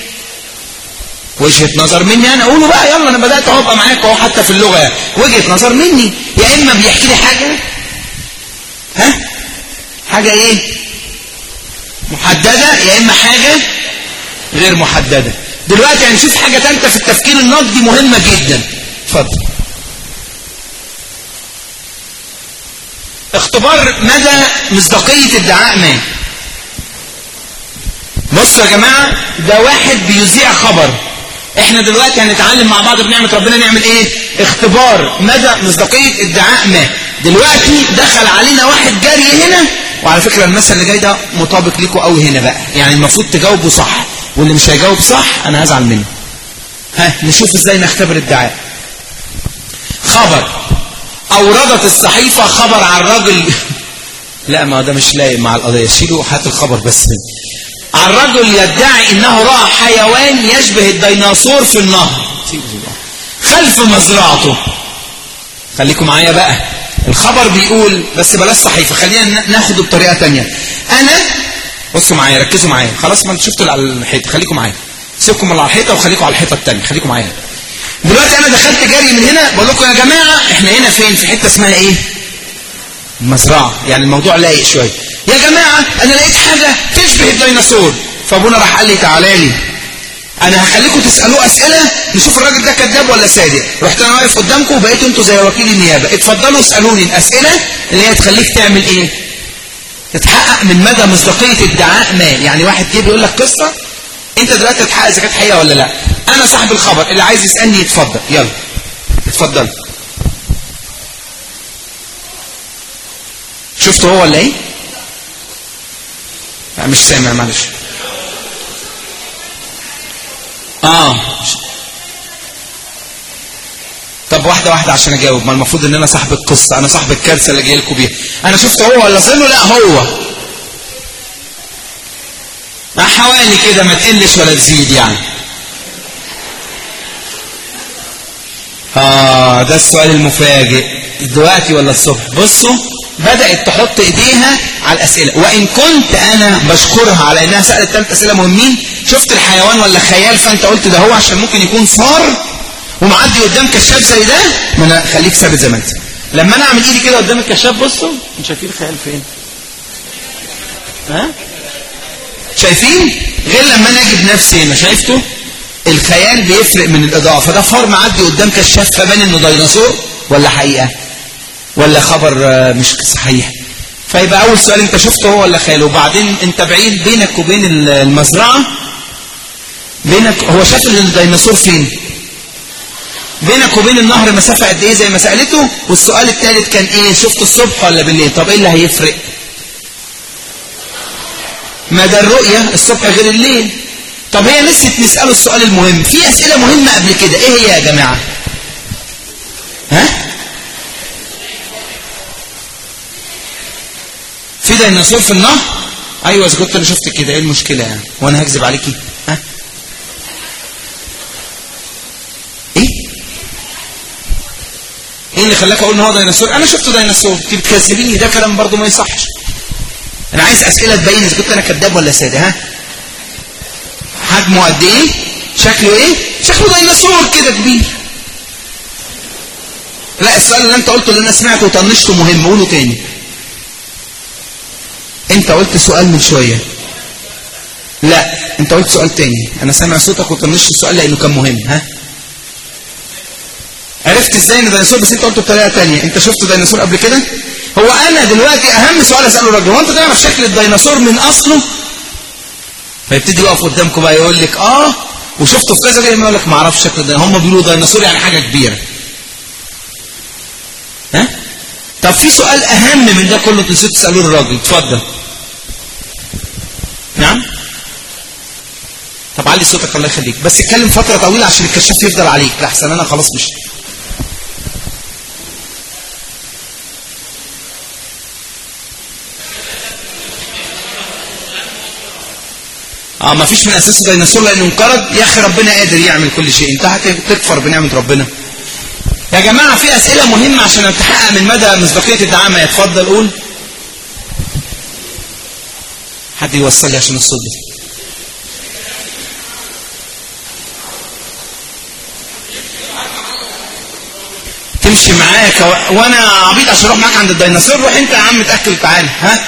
وجهة نظر مني انا اقوله بقى يلا انا بدأت اهو ابقى معاك اهو حتى في اللغة وجهة نظر مني يا اما بيحكي لي حاجة ها حاجة ايه محددة يا اما حاجة غير محددة دلوقتي هنشوف حاجة تالتة في التفكير النقدي مهمة جدا اتفضل اختبار مدى مصداقية ادعاء ما بصوا يا جماعة ده واحد بيذيع خبر احنا دلوقتي هنتعلم مع بعض بنعمة ربنا نعمل ايه اختبار مدى مصداقية ادعاء ما دلوقتي دخل علينا واحد جاري هنا وعلى فكرة المثل اللي جاي ده مطابق ليكوا قوي هنا بقى يعني المفروض تجاوبوا صح واللي مش هيجاوب صح انا هزعل منه ها نشوف ازاي نختبر الدعاء خبر اوردت الصحيفة خبر عن رجل لا ما ده مش لايق مع القضية شيلوا هات الخبر بس عن رجل يدعي انه رأى حيوان يشبه الديناصور في النهر خلف مزرعته خليكم معايا بقى الخبر بيقول بس بلاش صحيفة خلينا ناخده بطريقة تانية انا بصوا معايا ركزوا معايا خلاص ما انتوا شفتوا على الحيطه خليكم معايا سيبكم من على الحيطه وخليكم على الحيطه الثانيه خليكم معايا دلوقتي انا دخلت جري من هنا بقول لكم يا جماعه احنا هنا فين في حته اسمها ايه المزرعه يعني الموضوع لايق شويه يا جماعه انا لقيت حاجه تشبه الديناصور فابونا راح قال لي تعالى لي انا هخليكم تسالوه اسئله نشوف الراجل ده كذاب ولا صادق رحت انا واقف قدامكم وبقيتوا انتوا زي وكيل النيابه اتفضلوا اسالوني الاسئله اللي هي تخليك تعمل ايه تتحقق من مدى مصداقيه ادعاء ما يعني واحد جه بيقول لك قصه انت دلوقتي تتحقق اذا كانت حقيقه ولا لا انا صاحب الخبر اللي عايز يسالني يتفضل يلا اتفضل شفت هو ولا ايه لا مش سامع معلش اه طب واحده واحده عشان اجاوب ما المفروض ان انا صاحب القصه انا صاحب الكارثه اللي جاي لكم بيها انا شفت هو ولا ظنه لا هو مع حوالي كده ما تقلش ولا تزيد يعني اه ده السؤال المفاجئ دلوقتي ولا الصبح بصوا بدأت تحط ايديها على الاسئلة وان كنت انا بشكرها على انها سألت ثلاث اسئلة مهمين شفت الحيوان ولا خيال فانت قلت ده هو عشان ممكن يكون صار ومعدي قدام كشاف زي ده ما انا خليك ثابت زي ما انت لما انا اعمل ايدي كده قدام الكشاف بصوا انتوا شايفين الخيال فين ها شايفين غير لما انا اجي بنفسي هنا شايفته الخيال بيفرق من الاضاءه فده فار معدي قدام كشاف فبان انه ديناصور ولا حقيقه ولا خبر مش صحيح فيبقى اول سؤال انت شفته هو ولا خيال وبعدين انت بعيد بينك وبين المزرعه بينك هو شاف الديناصور فين بينك وبين النهر مسافه قد ايه زي ما سالته والسؤال الثالث كان ايه شفته الصبح ولا بالليل طب ايه اللي هيفرق مدى الرؤيه الصبح غير الليل طب هي نسيت نساله السؤال المهم في اسئله مهمه قبل كده ايه هي يا جماعه ها في ديناصور في النهر ايوه اذا كنت انا شفت كده ايه المشكله يعني وانا هكذب عليكي ها ايه ايه اللي خلاك اقول ان هو ديناصور انا شفته ديناصور انت بتكذبيني ده كلام برضه ما يصحش انا عايز اسئله تبين اذا كنت انا كذاب ولا صادق ها حجمه قد ايه شكله ايه شكله ديناصور كده كبير لا السؤال اللي انت قلته اللي انا سمعته وطنشته مهم قوله تاني انت قلت سؤال من شوية لا انت قلت سؤال تاني انا سامع صوتك وطنشت السؤال لانه كان مهم ها عرفت ازاي ان ديناصور بس انت قلته بطريقه تانية انت شفت ديناصور قبل كده هو انا دلوقتي اهم سؤال اساله الراجل هو انت تعرف شكل الديناصور من اصله فيبتدي يقف قدامكم بقى يقول لك اه وشفته في كذا غير ما يقول لك ما اعرفش شكل الديناصور هم بيقولوا ديناصور يعني حاجه كبيره ها طب في سؤال اهم من ده كله نسيت تسالوه الراجل اتفضل نعم طب علي صوتك الله يخليك بس اتكلم فتره طويله عشان الكشاف يفضل عليك لحسن انا خلاص مش اه ما فيش من اساسه ديناصور لانه انقرض يا اخي ربنا قادر يعمل كل شيء انت هتكفر بنعمه ربنا يا جماعة في أسئلة مهمة عشان نتحقق من مدى مصداقية الدعامة يتفضل قول حد يوصل لي عشان الصوت ده تمشي معايا كو... وانا عبيط عشان اروح معاك عند الديناصور روح انت يا عم اتاكل تعالى ها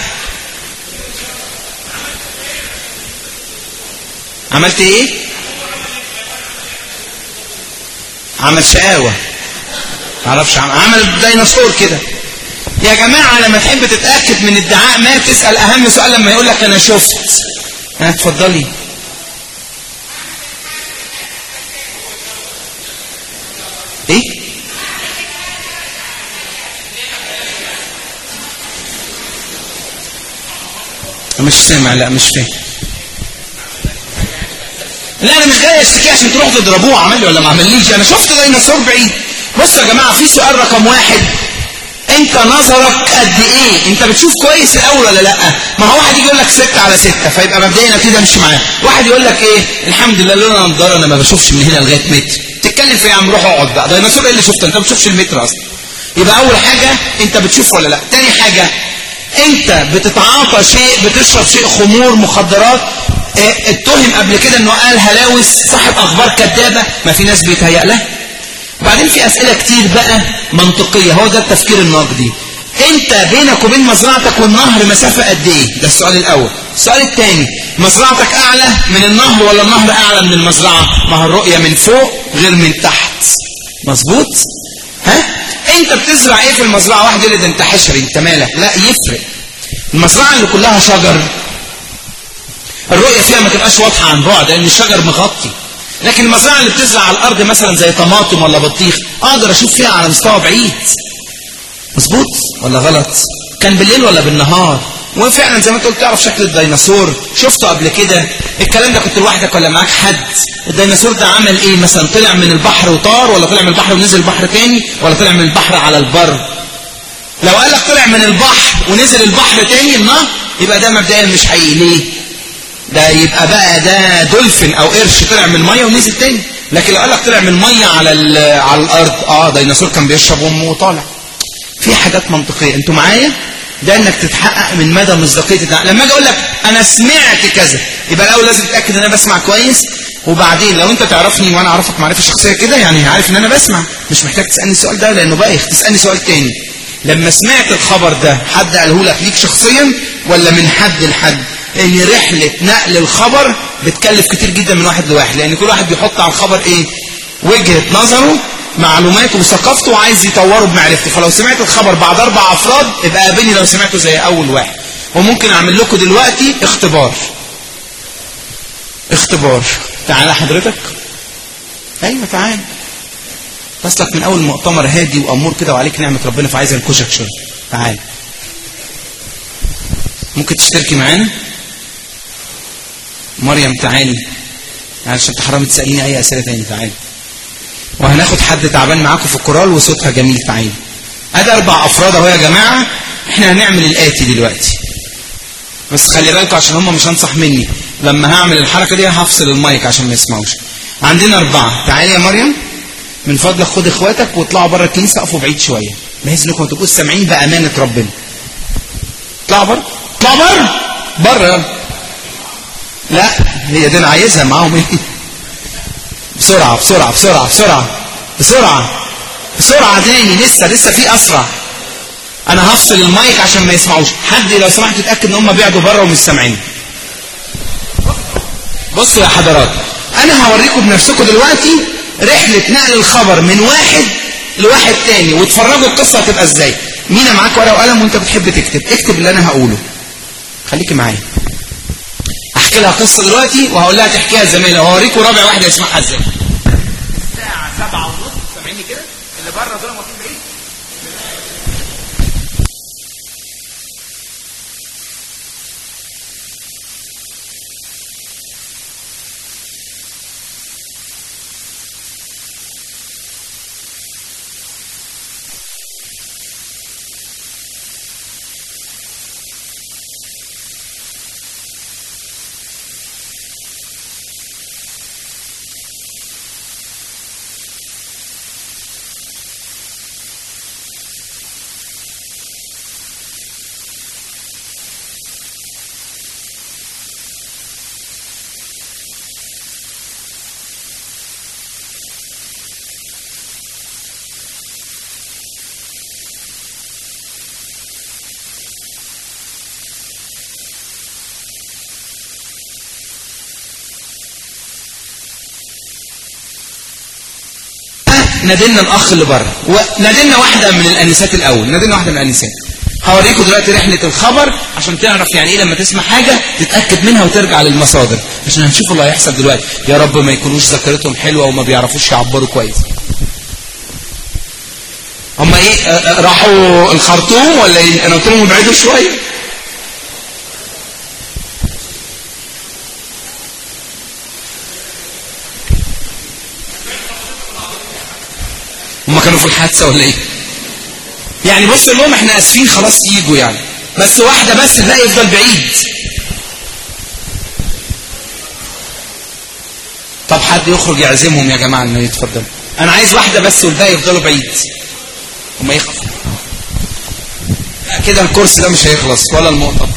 عملت ايه عمل شقاوه معرفش عمل ديناصور كده يا جماعة لما تحب تتأكد من ادعاء ما تسأل أهم سؤال لما يقول لك أنا شفت ها اتفضلي إيه مش سامع لا مش فاهم لا انا مش جاي اشتكي عشان تروحوا تضربوه عمل لي ولا ما عمليش انا شفت ديناصور بعيد بصوا يا جماعه في سؤال رقم واحد انت نظرك قد ايه انت بتشوف كويس الاول ولا لا ما هو واحد يجي يقول لك 6 على 6 فيبقى مبدئيا ابتدي امشي معاه واحد يقول لك ايه الحمد لله لولا نضاره انا ما بشوفش من هنا لغايه متر تتكلم في ايه يا عم روح اقعد بقى ديناصور ايه اللي شفته انت ما بتشوفش المتر اصلا يبقى اول حاجه انت بتشوف ولا لا تاني حاجه انت بتتعاطى شيء بتشرب شيء خمور مخدرات اه اتهم قبل كده انه قال هلاوس صاحب اخبار كذابه ما في ناس بيتهيأ لها وبعدين في اسئله كتير بقى منطقيه هو ده التفكير النقدي انت بينك وبين مزرعتك والنهر مسافة قد ايه ده السؤال الاول السؤال الثاني مزرعتك اعلى من النهر ولا النهر اعلى من المزرعة ما هو الرؤية من فوق غير من تحت مظبوط ها انت بتزرع ايه في المزرعة واحد يقول لي ده انت حشري انت مالك لا يفرق المزرعة اللي كلها شجر الرؤية فيها ما تبقاش واضحة عن بعد لان الشجر مغطي لكن المزرعة اللي بتزرع على الارض مثلا زي طماطم ولا بطيخ اقدر اشوف فيها على مستوى بعيد مظبوط ولا غلط كان بالليل ولا بالنهار وفعلا زي ما انت قلت تعرف شكل الديناصور شفته قبل كده الكلام ده كنت لوحدك ولا معاك حد الديناصور ده عمل ايه مثلا طلع من البحر وطار ولا طلع من البحر ونزل البحر تاني ولا طلع من البحر على البر لو قال لك طلع من البحر ونزل البحر تاني النهر يبقى ده مبدئيا مش حقيقي ليه ده يبقى بقى ده دولفين او قرش طلع من الميه ونزل تاني لكن لو قال لك طلع من الميه على على الارض اه ديناصور كان بيشرب وامه وطالع في حاجات منطقيه انتوا معايا ده انك تتحقق من مدى مصداقيه النقل لما اجي اقول لك انا سمعت كذا يبقى الاول لازم تتاكد ان انا بسمع كويس وبعدين لو انت تعرفني وانا اعرفك معرفه شخصيه كده يعني عارف ان انا بسمع مش محتاج تسالني السؤال ده لانه بايخ تسالني سؤال تاني لما سمعت الخبر ده حد قاله لك ليك شخصيا ولا من حد لحد ان رحله نقل الخبر بتكلف كتير جدا من واحد لواحد لان كل واحد بيحط على الخبر ايه وجهه نظره معلوماته وثقافته وعايز يطوره بمعرفته فلو سمعت الخبر بعد اربع افراد يبقى قابلني لو سمعته زي اول واحد وممكن اعمل لكم دلوقتي اختبار اختبار تعالى حضرتك ايوه تعالى اصلك من اول مؤتمر هادي وامور كده وعليك نعمه ربنا فعايز انكشك شويه تعالى ممكن تشتركي معانا مريم تعالي عشان انت حرام تساليني اي اسئله تاني تعالي وهناخد حد تعبان معاكم في الكورال وصوتها جميل تعالي ادي اربع افراد اهو يا جماعه احنا هنعمل الاتي دلوقتي بس خلي بالكم عشان هم مش هنصح مني لما هعمل الحركه دي هفصل المايك عشان ما يسمعوش عندنا اربعه تعالي يا مريم من فضلك خد اخواتك واطلعوا بره الكنيسه اقفوا بعيد شويه بحيث انكم ما تبقوش سامعين بامانه ربنا اطلعوا بره اطلعوا بره بره لا هي دي انا عايزها معاهم ايه بسرعة بسرعة بسرعة بسرعة بسرعة بسرعة تاني لسه لسه في أسرع أنا هفصل المايك عشان ما يسمعوش حد لو سمحت تتأكد إن هم بعدوا بره ومش سامعين بصوا يا حضرات أنا هوريكم بنفسكم دلوقتي رحلة نقل الخبر من واحد لواحد تاني وتفرجوا القصة هتبقى إزاي مين معاك ورقة وقلم وأنت بتحب تكتب اكتب اللي أنا هقوله خليكي معايا احكي لها قصه دلوقتي وهقول لها تحكيها زميلها وهوريكم رابع واحد يسمعها ازاي الساعه 7 ونص سامعيني كده اللي بره دول واقفين بعيد نادلنا الاخ اللي بره ونادلنا واحده من الانسات الاول نادلنا واحده من الانسات هوريكم دلوقتي رحله الخبر عشان تعرف يعني ايه لما تسمع حاجه تتاكد منها وترجع للمصادر عشان هنشوف اللي هيحصل دلوقتي يا رب ما يكونوش ذاكرتهم حلوه وما بيعرفوش يعبروا كويس هم ايه راحوا الخرطوم ولا ايه انا قلت لهم ابعدوا شويه هم كانوا في الحادثه ولا ايه يعني بص لهم احنا اسفين خلاص يجوا يعني بس واحده بس الباقي يفضل بعيد طب حد يخرج يعزمهم يا جماعه انه يتفضلوا انا عايز واحده بس والباقي يفضلوا بعيد وما يخلص كده الكورس ده مش هيخلص ولا المؤتمر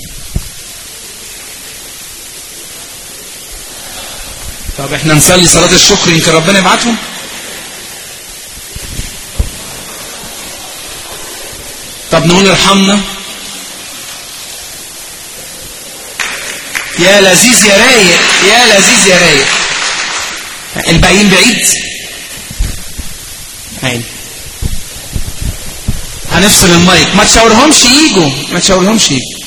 طب احنا نصلي صلاه الشكر يمكن ربنا يبعتهم طب نقول ارحمنا يا لذيذ يا رايق يا لذيذ يا رايق الباقيين بعيد عين هنفصل المايك ما تشاورهمش يجوا ما تشاورهمش يجوا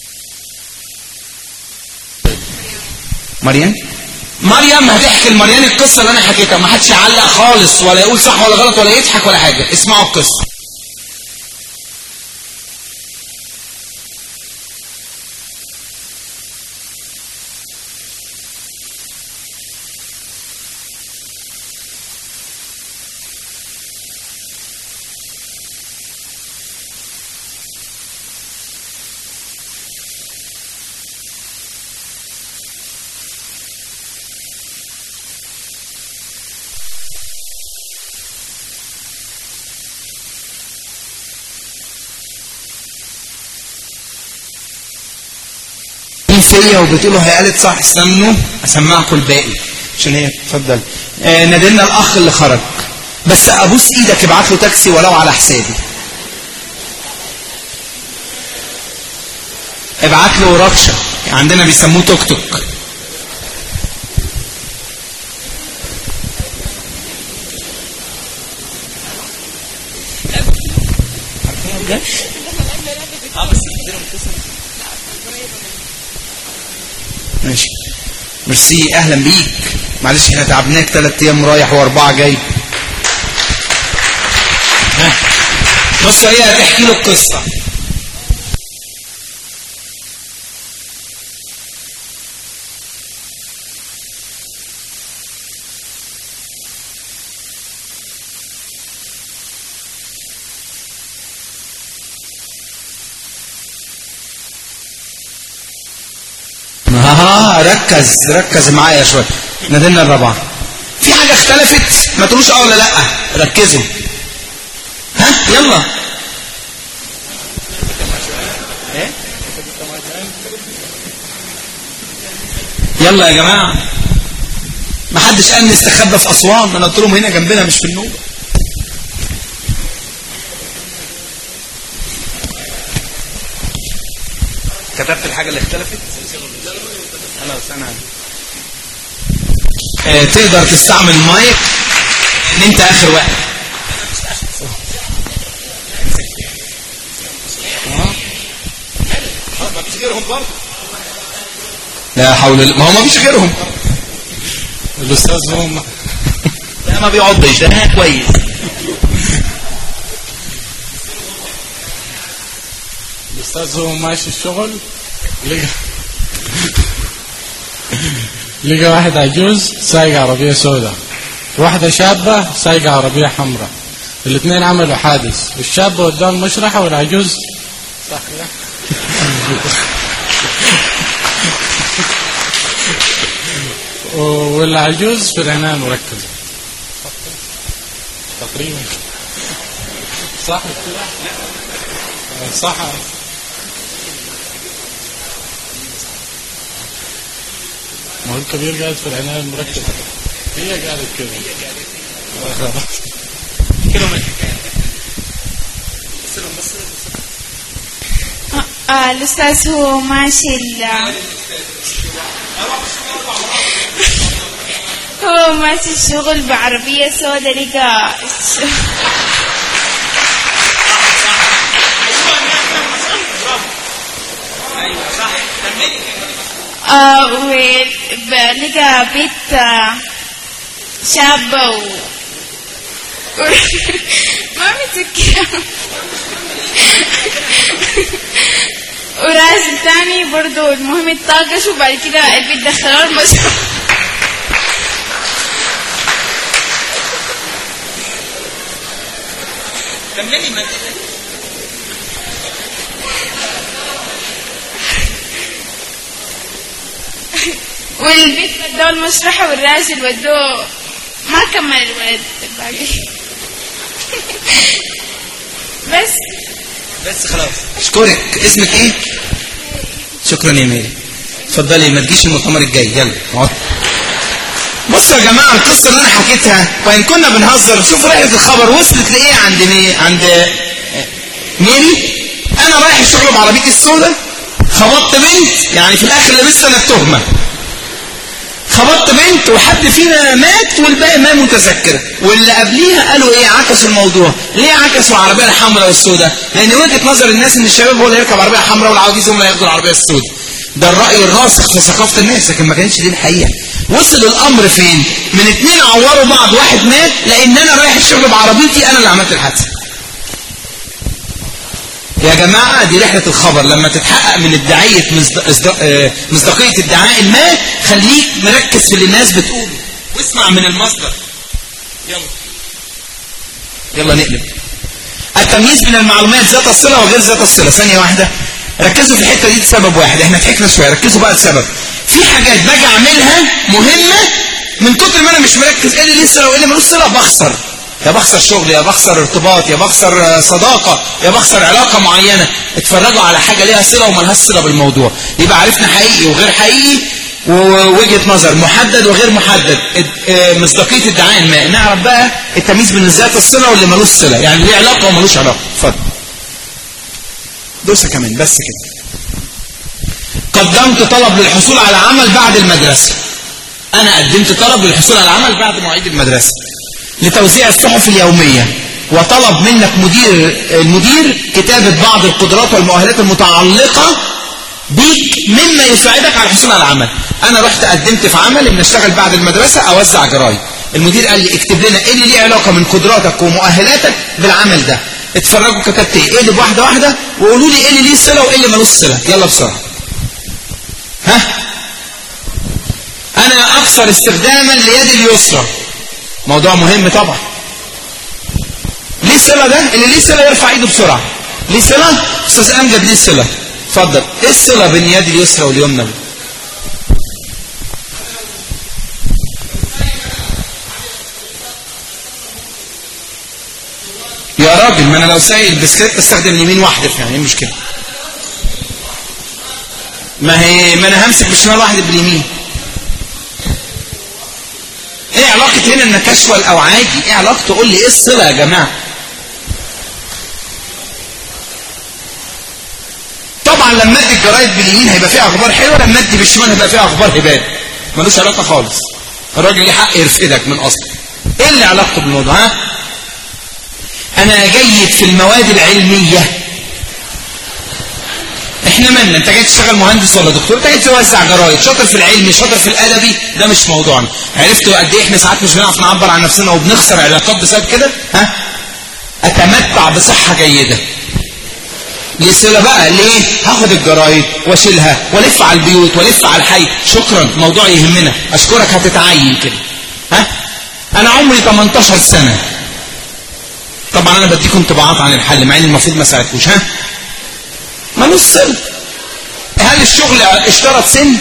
مريم مريم هتحكي لمريم القصه اللي انا حكيتها ما حدش يعلق خالص ولا يقول صح ولا غلط ولا يضحك ولا حاجه اسمعوا القصه فيا وبتقولوا هي قالت صح استنوا اسمعكم الباقي عشان هي اتفضل آه نادلنا الاخ اللي خرج بس ابوس ايدك ابعت له تاكسي ولو على حسابي ابعت له ركشه عندنا بيسموه توك توك ماشي ميرسي اهلا بيك معلش احنا تعبناك ثلاث ايام رايح واربعه جاي ها بص هي هتحكي له القصه اه ركز ركز معايا شويه نادلنا الرابعه في حاجه اختلفت ما تقولوش اه ولا لا ركزوا ها يلا يلا يا جماعه ما حدش قال نستخبى في اسوان انا قلت لهم هنا جنبنا مش في النوبه كتبت الحاجه اللي اختلفت خلاص انا آه تقدر تستعمل مايك ان انت اخر واحد ما فيش غيرهم برضه لا حول الله ما هو ما فيش غيرهم الاستاذ هم ده ما بيقعدش ده كويس الاستاذ هو ماشي الشغل لقى لقى واحد عجوز سايق عربية سوداء واحدة شابة سايقة عربية حمراء الاثنين عملوا حادث الشابة وداه المشرحة والعجوز صح كده والعجوز في العناية المركزة تقريبا صح كده صح ما هو الكبير قاعد في العناية المركزة هي قاعدة كده آه الأستاذ هو ماشي ال هو ماشي الشغل بعربية سوداء لقى آه ولقى بيت آه شابة و ما متذكرة وراجل تاني برضو المهم اتطاقش وبعد كده البيت دخلوه المشروع كملي ما والبيت ودوه المشرحة والراجل ودوه ما كمل الولد الباقي بس بس خلاص اشكرك اسمك ايه شكرا يا ميري اتفضلي ما تجيش المؤتمر الجاي يلا اقعد بصوا يا جماعه القصه اللي انا حكيتها وان كنا بنهزر شوف رحله الخبر وصلت لايه عند مين عند ميري انا رايح الشغل بعربيتي السوداء خبطت بنت يعني في الاخر لبست انا التهمه خبطت بنت وحد فينا مات والباقي ما متذكر واللي قبليها قالوا ايه عكسوا الموضوع ليه عكسوا العربيه الحمراء والسوداء لان وجهه نظر الناس ان الشباب هو اللي يركب عربيه حمراء والعواجيز هم اللي هياخدوا العربيه السوداء ده الراي الراسخ في ثقافه الناس لكن ما كانش دي الحقيقه وصل الامر فين من اتنين عوروا بعض واحد مات لان انا رايح الشغل بعربيتي انا اللي عملت الحادثه يا جماعة دي رحلة الخبر لما تتحقق من ادعية مصد- إصد- آه، مصداقية ادعاء ما خليك مركز في اللي الناس بتقوله واسمع من المصدر يلا يلا نقلب التمييز بين المعلومات ذات الصلة وغير ذات الصلة ثانية واحدة ركزوا في الحتة دي لسبب واحد احنا ضحكنا شوية ركزوا بقى لسبب في حاجات باجي اعملها مهمة من كتر ما انا مش مركز ايه اللي ليه صلة وايه اللي ملوش صلة بخسر يا بخسر شغل يا بخسر ارتباط يا بخسر آه، صداقة يا بخسر علاقة معينة اتفرجوا على حاجة ليها صلة وملهاش صلة بالموضوع يبقى عرفنا حقيقي وغير حقيقي ووجهة نظر محدد وغير محدد اد- آه، مصداقية ادعاء ما نعرف بقى التمييز بين ذات الصلة واللي ملوش صلة يعني ليه علاقة وملوش علاقة اتفضل دوسة كمان بس كده قدمت طلب للحصول على عمل بعد المدرسة أنا قدمت طلب للحصول على عمل بعد مواعيد المدرسة لتوزيع الصحف اليومية وطلب منك مدير المدير كتابة بعض القدرات والمؤهلات المتعلقة بيك مما يساعدك على الحصول على العمل انا رحت قدمت في عمل ان اشتغل بعد المدرسة اوزع جرايد المدير قال لي اكتب لنا ايه اللي ليه علاقة من قدراتك ومؤهلاتك بالعمل ده اتفرجوا كتبت ايه اقلب واحدة واحدة وقولوا لي ايه اللي ليه صلة وايه اللي ملوش صلة يلا بسرعة ها انا اكثر استخداما ليد اليسرى موضوع مهم طبعا ليه الصلة ده اللي ليه صلة يرفع ايده بسرعة ليه صلة استاذ امجد ليه صلة اتفضل ايه الصلة بين يد اليسرى واليمنى يا راجل ما انا لو سايق البسكليت استخدم اليمين واحدة يعني ايه المشكلة ما هي ما انا همسك بالشمال واحدة باليمين ايه علاقة هنا انك اشول او عادي ايه علاقة تقول لي ايه الصلة يا جماعة طبعا لما ادي الجرايد باليمين هيبقى فيها اخبار حلوه لما ادي بالشمال هيبقى فيها اخبار هباد ملوش علاقه خالص الراجل ليه حق يرفدك من اصله ايه اللي علاقته بالموضوع ها انا جيد في المواد العلميه احنا مالنا انت جاي تشتغل مهندس ولا دكتور انت جاي توزع جرايد شاطر في العلمي شاطر في الادبي ده مش موضوعنا عرفتوا قد ايه احنا ساعات مش بنعرف نعبر عن نفسنا وبنخسر علاقات بسبب كده ها اتمتع بصحه جيده ليه صله بقى ليه هاخد الجرايد واشيلها والف على البيوت والف على الحي شكرا موضوع يهمنا اشكرك هتتعين كده ها انا عمري 18 سنه طبعا انا بديكم انطباعات عن الحل مع ان المفروض ما ساعدكوش ها ملوش صله هل الشغل اشترط سن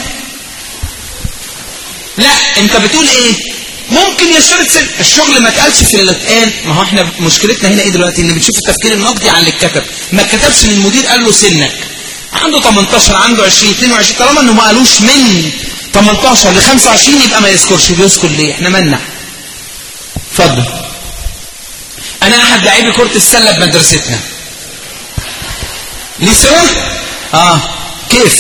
لا انت بتقول ايه ممكن يشترط سن الشغل ما اتقالش في اللي اتقال ما هو احنا مشكلتنا هنا ايه دلوقتي ان بنشوف التفكير النقدي عن اللي اتكتب ما اتكتبش ان المدير قال له سنك عنده 18 عنده 20 22 طالما انه ما قالوش من 18 ل 25 يبقى ما يذكرش بيذكر ليه احنا مالنا اتفضل انا احد لاعبي كره السله بمدرستنا ليه سنه اه كيف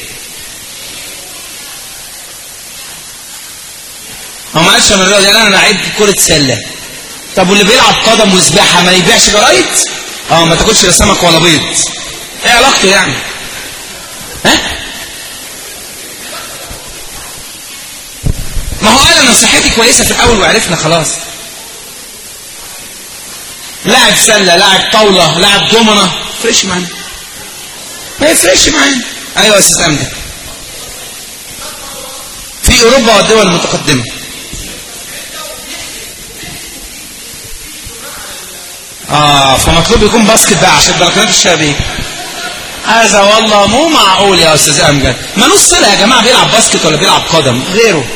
هو ما قالش انا الرياضي قال انا لعيب كرة سلة طب واللي بيلعب قدم وسباحة ما يبيعش جرايد اه ما تاكلش لا سمك ولا بيض ايه علاقته يعني ها ما هو قال انا صحتي كويسة في الاول وعرفنا خلاص لاعب سلة لاعب طاولة لاعب دومنة فريش معانا ما يفرقش معانا ايوه يا استاذ امجد في اوروبا والدول المتقدمه اه فمطلوب يكون باسكت بقى عشان البلكونات الشبابيه هذا والله مو معقول يا استاذ امجد ملوش صله يا جماعه بيلعب باسكت ولا بيلعب قدم غيره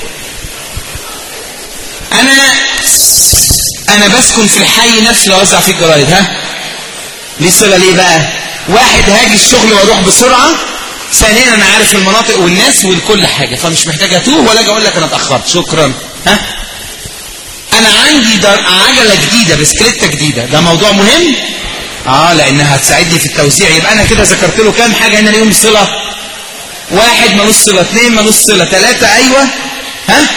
انا انا بسكن في الحي نفسه اللي اوزع فيه الجرايد ها ليه صله ليه بقى واحد هاجي الشغل واروح بسرعه ثانيا انا عارف المناطق والناس وكل حاجه فمش محتاج اتوه ولا اجي اقول لك انا اتاخرت شكرا ها انا عندي عجله جديده بسكليته جديده ده موضوع مهم اه لانها هتساعدني في التوزيع يبقى انا كده ذكرت له كام حاجه هنا ليهم صله واحد ملوش صله اثنين ملوش صله ثلاثه ايوه ها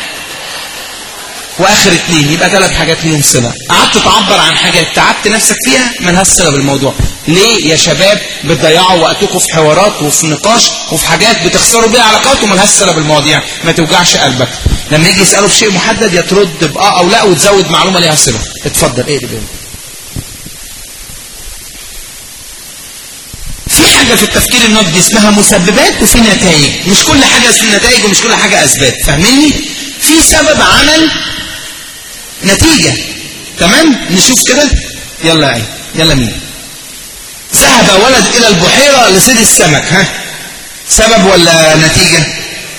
واخر اثنين يبقى ثلاث حاجات ليهم صله قعدت تعبر عن حاجات تعبت نفسك فيها ملهاش صله بالموضوع ليه يا شباب بتضيعوا وقتكم في حوارات وفي نقاش وفي حاجات بتخسروا بيها علاقات وملهاش صله بالمواضيع ما توجعش قلبك لما يجي يسالوا في شيء محدد يا ترد باه او لا وتزود معلومه ليها صله اتفضل ايه اللي بيهم. في حاجه في التفكير النقدي اسمها مسببات وفي نتائج مش كل حاجه اسمها نتائج ومش كل حاجه اسباب فاهميني في سبب عمل نتيجة تمام نشوف كده يلا عين يلا مين ذهب ولد إلى البحيرة لصيد السمك ها سبب ولا نتيجة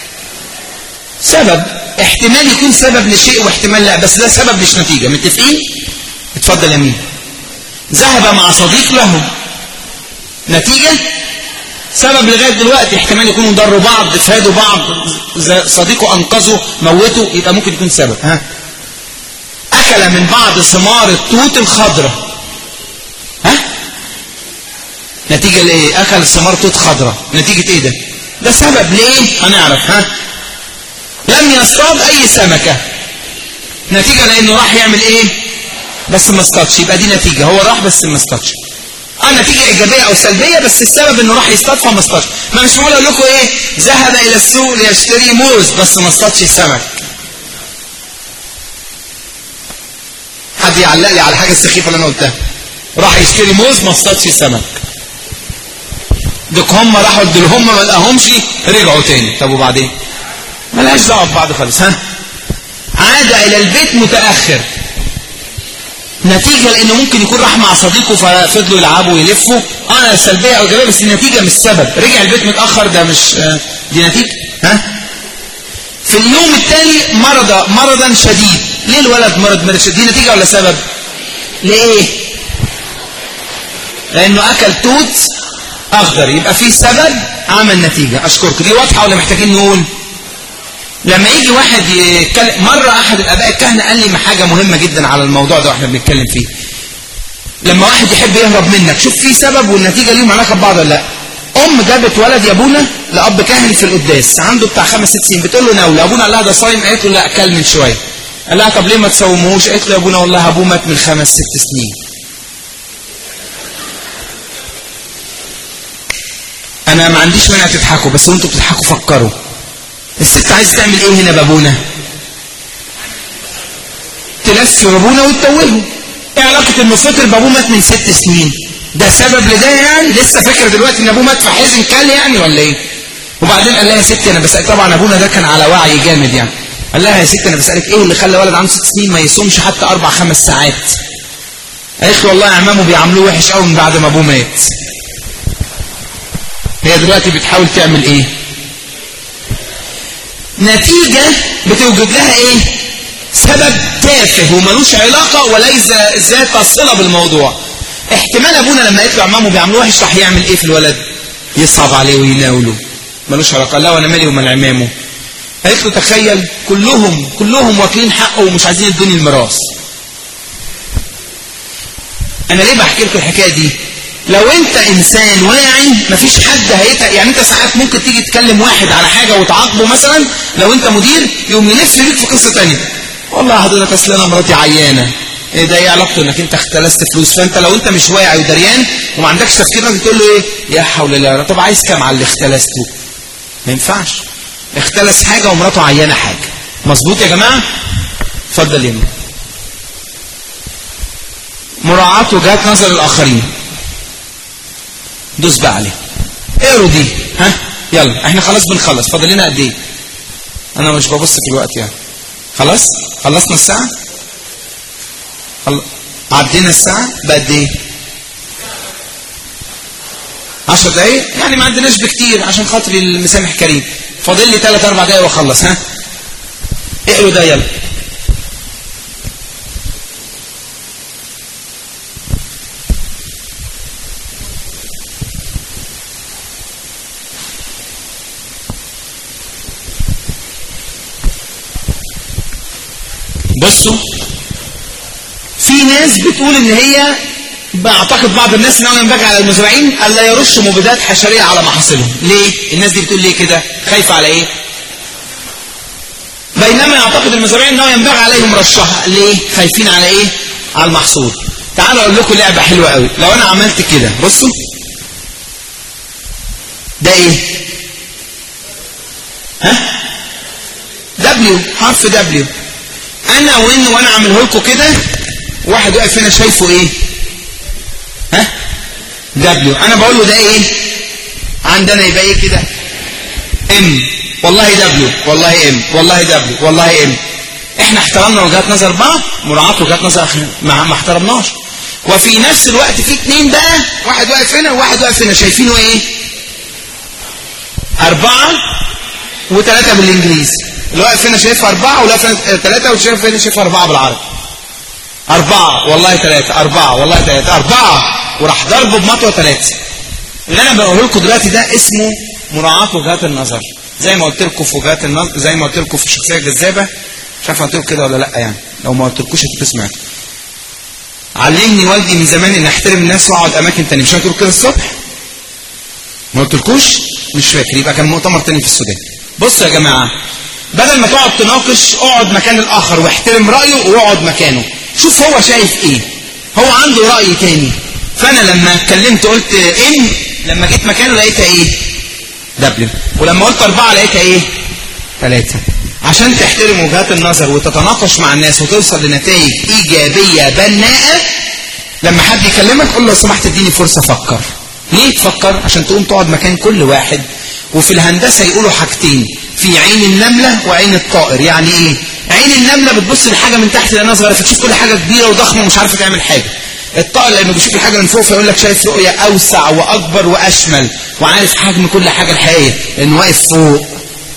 سبب احتمال يكون سبب لشيء واحتمال لا بس ده سبب مش نتيجة متفقين اتفضل يا مين ذهب مع صديق له نتيجة سبب لغاية دلوقتي احتمال يكونوا ضروا بعض فادوا بعض صديقه أنقذه موته يبقى ممكن يكون سبب ها أكل من بعض ثمار التوت الخضراء ها نتيجة لإيه أكل ثمار توت خضراء نتيجة إيه ده ده سبب ليه هنعرف ها لم يصطاد أي سمكة نتيجة لأنه راح يعمل إيه بس ما اصطادش يبقى دي نتيجة هو راح بس ما اصطادش اه نتيجة ايجابية او سلبية بس السبب انه راح يصطاد فما اصطادش ما مش معقول اقول لكم ايه ذهب الى السوق ليشتري موز بس ما اصطادش سمك حد يعلق لي على الحاجة السخيفة اللي انا قلتها راح يشتري موز ما اصطادش سمك دوك هم راحوا دول هم ما لقاهمش رجعوا تاني طب وبعدين ملهاش دعوه ببعض خالص ها عاد الى البيت متاخر نتيجة لانه ممكن يكون راح مع صديقه ففضلوا يلعبوا ويلفوا اه سلبية او ايجابية بس النتيجة مش سبب رجع البيت متأخر ده مش آه دي نتيجة ها في اليوم التالي مرض مرضا شديد ليه الولد مرض مرض شديد دي نتيجة ولا سبب ليه لانه اكل توت اخضر يبقى في سبب عمل نتيجة اشكرك دي واضحة ولا محتاجين نقول لما يجي واحد يتكلم مرة احد الاباء الكهنة قال لي حاجة مهمة جدا على الموضوع ده واحنا بنتكلم فيه لما واحد يحب يهرب منك شوف في سبب والنتيجة ليهم علاقة ببعض ولا لا ام جابت ولد يا ابونا لاب كاهن في القداس عنده بتاع خمس ست سنين بتقول له ناوله ابونا قال لها ده صايم قالت له لا اكل من شويه قال لها طب ليه ما تصوموش قالت له يا ابونا والله ابوه مات من خمس ست سنين انا ما عنديش مانع تضحكوا بس وانتوا بتضحكوا فكروا الست عايز تعمل ايه هنا بابونا تلف بابونا وتتوهه ايه علاقه انه فطر بابوه مات من ست سنين ده سبب لده يعني لسه فاكر دلوقتي ان ابوه مات في حزن كل يعني ولا ايه وبعدين قال لها يا ستي انا بسالك طبعا ابونا ده كان على وعي جامد يعني قال لها يا ستي انا بسالك ايه اللي خلى ولد عنده ست سنين ما يصومش حتى اربع خمس ساعات قالت له والله عمامه بيعاملوه وحش قوي من بعد ما ابوه مات هي دلوقتي بتحاول تعمل ايه نتيجة بتوجد لها ايه سبب تافه وملوش علاقة وليس ذات صلة بالموضوع احتمال ابونا لما قلت له عمامه بيعملوه وحش راح يعمل ايه في الولد يصعب عليه ويناوله ملوش علاقة لا وانا مالي ومال عمامه قالت له تخيل كلهم كلهم واكلين حقه ومش عايزين يدوني الميراث انا ليه بحكي لكم الحكايه دي لو انت انسان واعي مفيش حد هيتق يعني انت ساعات ممكن تيجي تكلم واحد على حاجه وتعاقبه مثلا لو انت مدير يقوم يلف بيك في قصه ثانيه والله حضرتك اصل انا مراتي عيانه ايه ده ايه علاقته انك انت اختلست فلوس فانت لو انت مش واعي ودريان وما عندكش تفكير انك تقول له ايه يا حول الله يا رب طب عايز كام على اللي اختلسته ما ينفعش اختلس حاجه ومراته عيانه حاجه مظبوط يا جماعه اتفضل يا مراعاة وجهات نظر الاخرين دوس بقى عليه اقروا دي ها يلا احنا خلاص بنخلص فاضل لنا قد ايه انا مش ببص في الوقت يعني خلاص خلصنا الساعه خل... عدينا الساعه بقد ايه 10 دقايق يعني ما عندناش بكتير عشان خاطر المسامح كريم فاضل لي 3 4 دقايق واخلص ها اقروا ده يلا بصوا في ناس بتقول ان هي بعتقد بعض الناس انه ينبغي على المزارعين الا يرشوا مبيدات حشريه على محاصيلهم ليه الناس دي بتقول ليه كده خايفه على ايه بينما يعتقد المزارعين انه ينبغي عليهم رشها ليه خايفين على ايه على المحصول تعالوا اقول لكم لعبه حلوه قوي لو انا عملت كده بصوا ده ايه ها دبليو حرف دبليو انا وان وانا عامله لكم كده واحد واقف هنا شايفه ايه ها دبليو انا بقول له ده ايه عندنا يبقى ايه كده ام والله دبليو والله ام والله دبليو والله ام احنا احترمنا وجهات نظر بعض مراعاه وجهات نظر اخر ما, ما احترمناش وفي نفس الوقت في اتنين بقى واحد واقف هنا وواحد واقف هنا شايفينه ايه أربعة وثلاثة بالإنجليزي اللي واقف هنا شايف أربعة ولا ثلاثة وشايف هنا شايف أربعة بالعربي أربعة والله ثلاثة أربعة والله ثلاثة أربعة وراح ضربه بمطوة ثلاثة اللي أنا بقوله لكم دلوقتي ده اسمه مراعاة وجهات النظر زي ما قلت لكم في وجهات النظر زي ما قلت لكم في الشخصية الجذابة مش عارف قلت لكم كده ولا لا يعني لو ما قلتلكوش هتبقوا سمعتوا علمني والدي من زمان ان احترم الناس واقعد اماكن تانية مش هتقول كده الصبح ما قلتلكوش مش فاكر يبقى كان مؤتمر تاني في السودان بصوا يا جماعه بدل ما تقعد تناقش اقعد مكان الاخر واحترم رايه واقعد مكانه شوف هو شايف ايه هو عنده راي تاني فانا لما اتكلمت قلت ان لما جيت مكانه لقيتها ايه دبليو ولما قلت اربعه لقيتها ايه ثلاثه عشان تحترم وجهات النظر وتتناقش مع الناس وتوصل لنتائج ايجابيه بناءه لما حد يكلمك قول له لو سمحت اديني فرصه افكر ليه تفكر عشان تقوم تقعد مكان كل واحد وفي الهندسه يقولوا حاجتين في عين النمله وعين الطائر يعني ايه عين النمله بتبص لحاجه من تحت لانها صغيره فتشوف كل حاجه كبيره وضخمه ومش عارفه تعمل حاجه الطائر لما بيشوف الحاجه من فوق فيقول لك شايف رؤيه اوسع واكبر واشمل وعارف حجم كل حاجه الحقيقيه لانه واقف فوق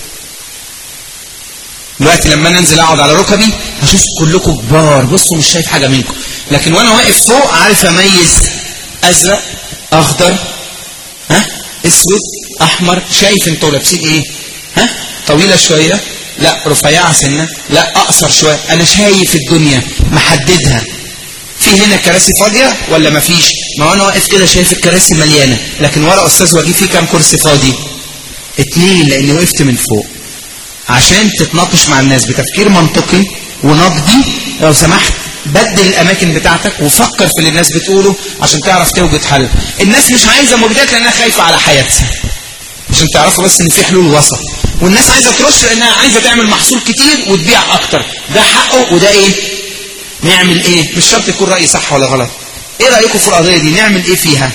دلوقتي لما انا انزل اقعد على ركبي هشوف كلكم كبار بصوا مش شايف حاجه منكم لكن وانا واقف فوق عارف اميز ازرق اخضر ها اسود احمر شايف انتوا لابسين ايه ها طويله شويه لا رفيعه سنه لا اقصر شويه انا شايف الدنيا محددها في هنا كراسي فاضيه ولا مفيش ما انا واقف كده شايف الكراسي مليانه لكن ورا استاذ وجيه في كام كرسي فاضي اتنين لاني وقفت من فوق عشان تتناقش مع الناس بتفكير منطقي ونقدي لو سمحت بدل الاماكن بتاعتك وفكر في اللي الناس بتقوله عشان تعرف توجد حل الناس مش عايزه مبيدات لانها خايفه على حياتها عشان تعرفوا بس ان في حلول وسط والناس عايزه ترش لانها عايزه تعمل محصول كتير وتبيع اكتر ده حقه وده ايه نعمل ايه مش شرط يكون رايي صح ولا غلط ايه رايكم في القضيه دي نعمل ايه فيها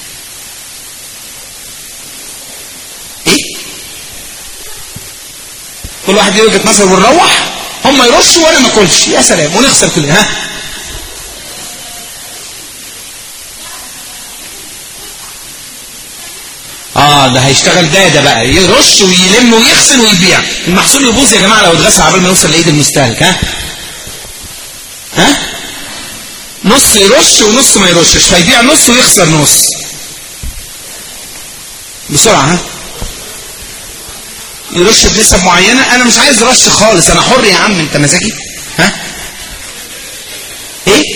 ايه كل واحد ليه وجهه نظر ونروح هم يرشوا وانا ما اكلش يا سلام ونخسر كلنا ها اه ده هيشتغل ده ده بقى يرش ويلم ويغسل ويبيع المحصول يبوظ يا جماعه لو اتغسل عبال ما يوصل لايد المستهلك ها ها نص يرش ونص ما يرشش فيبيع نص ويخسر نص بسرعه ها يرش بنسب معينه انا مش عايز رش خالص انا حر يا عم انت مزاجي ها ايه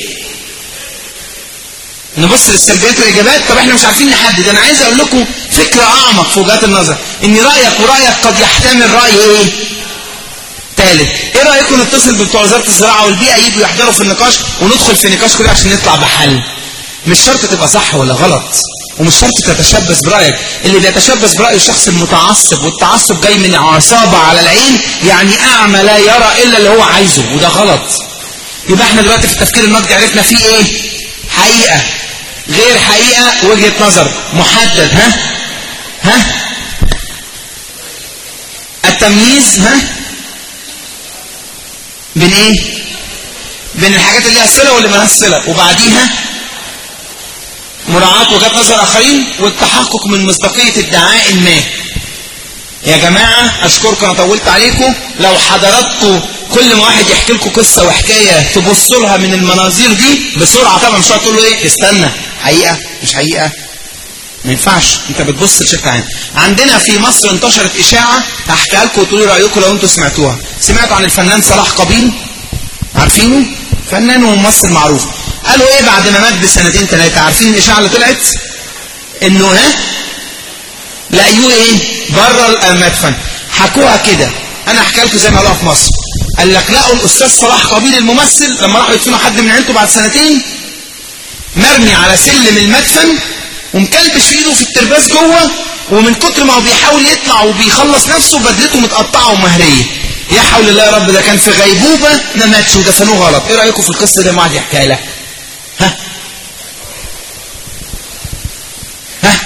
نبص للسلبيات والايجابيات طب احنا مش عارفين نحدد انا عايز اقول لكم فكره اعمق في وجهات النظر ان رايك ورايك قد يحتمل راي ايه ثالث ايه رايكم نتصل بتوع وزاره الزراعه والبيئه يجوا يحضروا في النقاش وندخل في نقاش كده عشان نطلع بحل مش شرط تبقى صح ولا غلط ومش شرط تتشبث برأيك اللي بيتشبث برأي الشخص المتعصب والتعصب جاي من عصابة على العين يعني أعمى لا يرى إلا اللي هو عايزه وده غلط يبقى احنا دلوقتي في التفكير النقدي عرفنا فيه ايه حقيقة غير حقيقة وجهة نظر محدد ها ها التمييز ها بين ايه بين الحاجات اللي لها صله واللي مالهاش صله وبعديها مراعاة وجهات نظر آخرين والتحقق من مصداقية ادعاء ما يا جماعة أشكركم أنا طولت عليكم لو حضراتكم كل ما واحد يحكي لكم قصة وحكاية تبصوا لها من المناظير دي بسرعة طبعا مش هتقول له إيه استنى حقيقة مش حقيقة ما ينفعش انت بتبص لشكل عام عندنا في مصر انتشرت اشاعه هحكيها لكم وتقولوا رايكم لو انتم سمعتوها سمعتوا عن الفنان صلاح قبيل عارفينه فنان وممثل معروف قالوا ايه بعد ما مات بسنتين ثلاثة عارفين الاشاعة اللي طلعت انه ها لقيوه ايه بره المدفن حكوها كده انا احكي لكم زي ما قالوها في مصر قال لك لقوا الاستاذ صلاح قبيل الممثل لما راحوا يدفنوا حد من عيلته بعد سنتين مرمي على سلم المدفن ومكلبش في ايده في الترباس جوه ومن كتر ما هو بيحاول يطلع وبيخلص نفسه بدلته متقطعه ومهريه يا حول الله يا رب ده كان في غيبوبه ما ماتش ودفنوه غلط ايه رايكم في القصه دي ما قعد يحكيها لها ها ها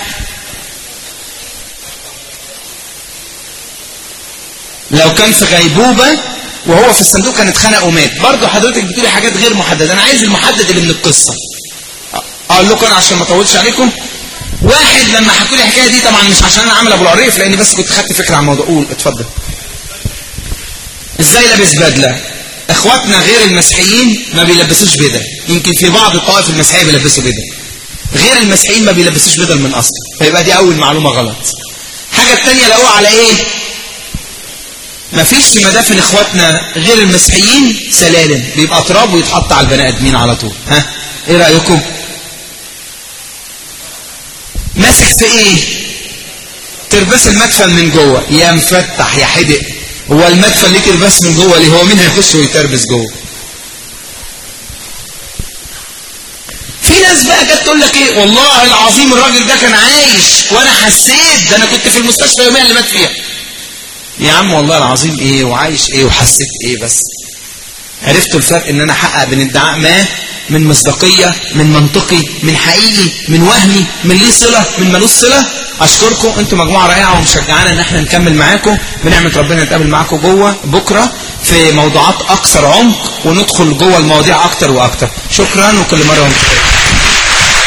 لو كان في غيبوبة وهو في الصندوق كان اتخنق ومات برضه حضرتك بتقولي حاجات غير محددة انا عايز المحدد اللي من القصة اقول لكم انا عشان ما اطولش عليكم واحد لما حكوا لي الحكايه دي طبعا مش عشان انا عامل ابو العريف لاني بس كنت خدت فكره عن الموضوع قول اتفضل ازاي لابس بدله اخواتنا غير المسيحيين ما بيلبسوش بدل يمكن في بعض الطوائف المسيحيه بيلبسوا بدل غير المسيحيين ما بيلبسوش بدل من اصل فيبقى دي اول معلومه غلط حاجه الثانيه لقوها على ايه مفيش في مدافن اخواتنا غير المسيحيين سلالم بيبقى تراب ويتحط على البني ادمين على طول ها ايه رايكم ماسك في ايه ترباس المدفن من جوه يا مفتح يا حدق هو المدفن ليه ترباس من جوه ليه هو مين هيخش ويتربس جوه في ناس بقى جت تقول لك ايه والله العظيم الراجل ده كان عايش وانا حسيت ده انا كنت في المستشفى اليوميه اللي مات فيها يا عم والله العظيم ايه وعايش ايه وحسيت ايه بس عرفتوا الفرق ان انا احقق بين ادعاء ما من مصداقية من منطقي من حقيقي من وهمي من ليه صلة من ملوش صلة اشكركم انتوا مجموعة رائعة ومشجعانا ان احنا نكمل معاكم بنعمة ربنا نتقابل معاكم جوه بكرة في موضوعات اكثر عمق وندخل جوه المواضيع اكتر واكتر شكرا وكل مرة وانتم بخير.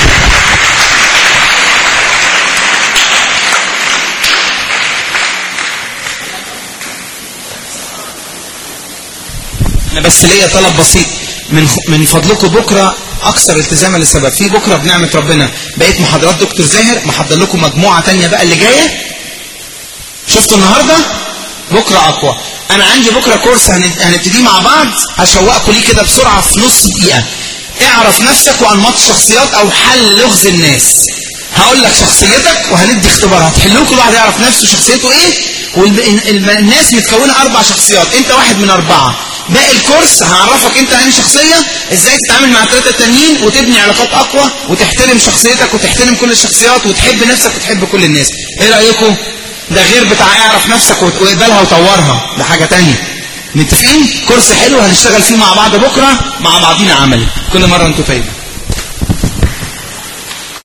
انا بس ليا طلب بسيط من من فضلكم بكره اكثر التزاما للسبب في بكره بنعمه ربنا بقيت محاضرات دكتور زاهر محضر لكم مجموعه تانية بقى اللي جايه شفتوا النهارده بكره اقوى انا عندي بكره كورس هن- هنبتديه مع بعض هشوقكم ليه كده بسرعه في نص دقيقه اعرف نفسك وانماط الشخصيات او حل لغز الناس هقول لك شخصيتك وهندي اختبار هتحلوه كل واحد يعرف نفسه شخصيته ايه والناس متكونه اربع شخصيات انت واحد من اربعه باقي الكورس هعرفك انت انهي شخصيه ازاي تتعامل مع الثلاثه التانيين وتبني علاقات اقوى وتحترم شخصيتك وتحترم كل الشخصيات وتحب نفسك وتحب كل الناس ايه رايكم ده غير بتاع اعرف نفسك وت- واقبلها وطورها ده حاجه تانية متفقين كورس حلو هنشتغل فيه مع بعض بكره مع بعضينا عملي كل مره انتوا طيبين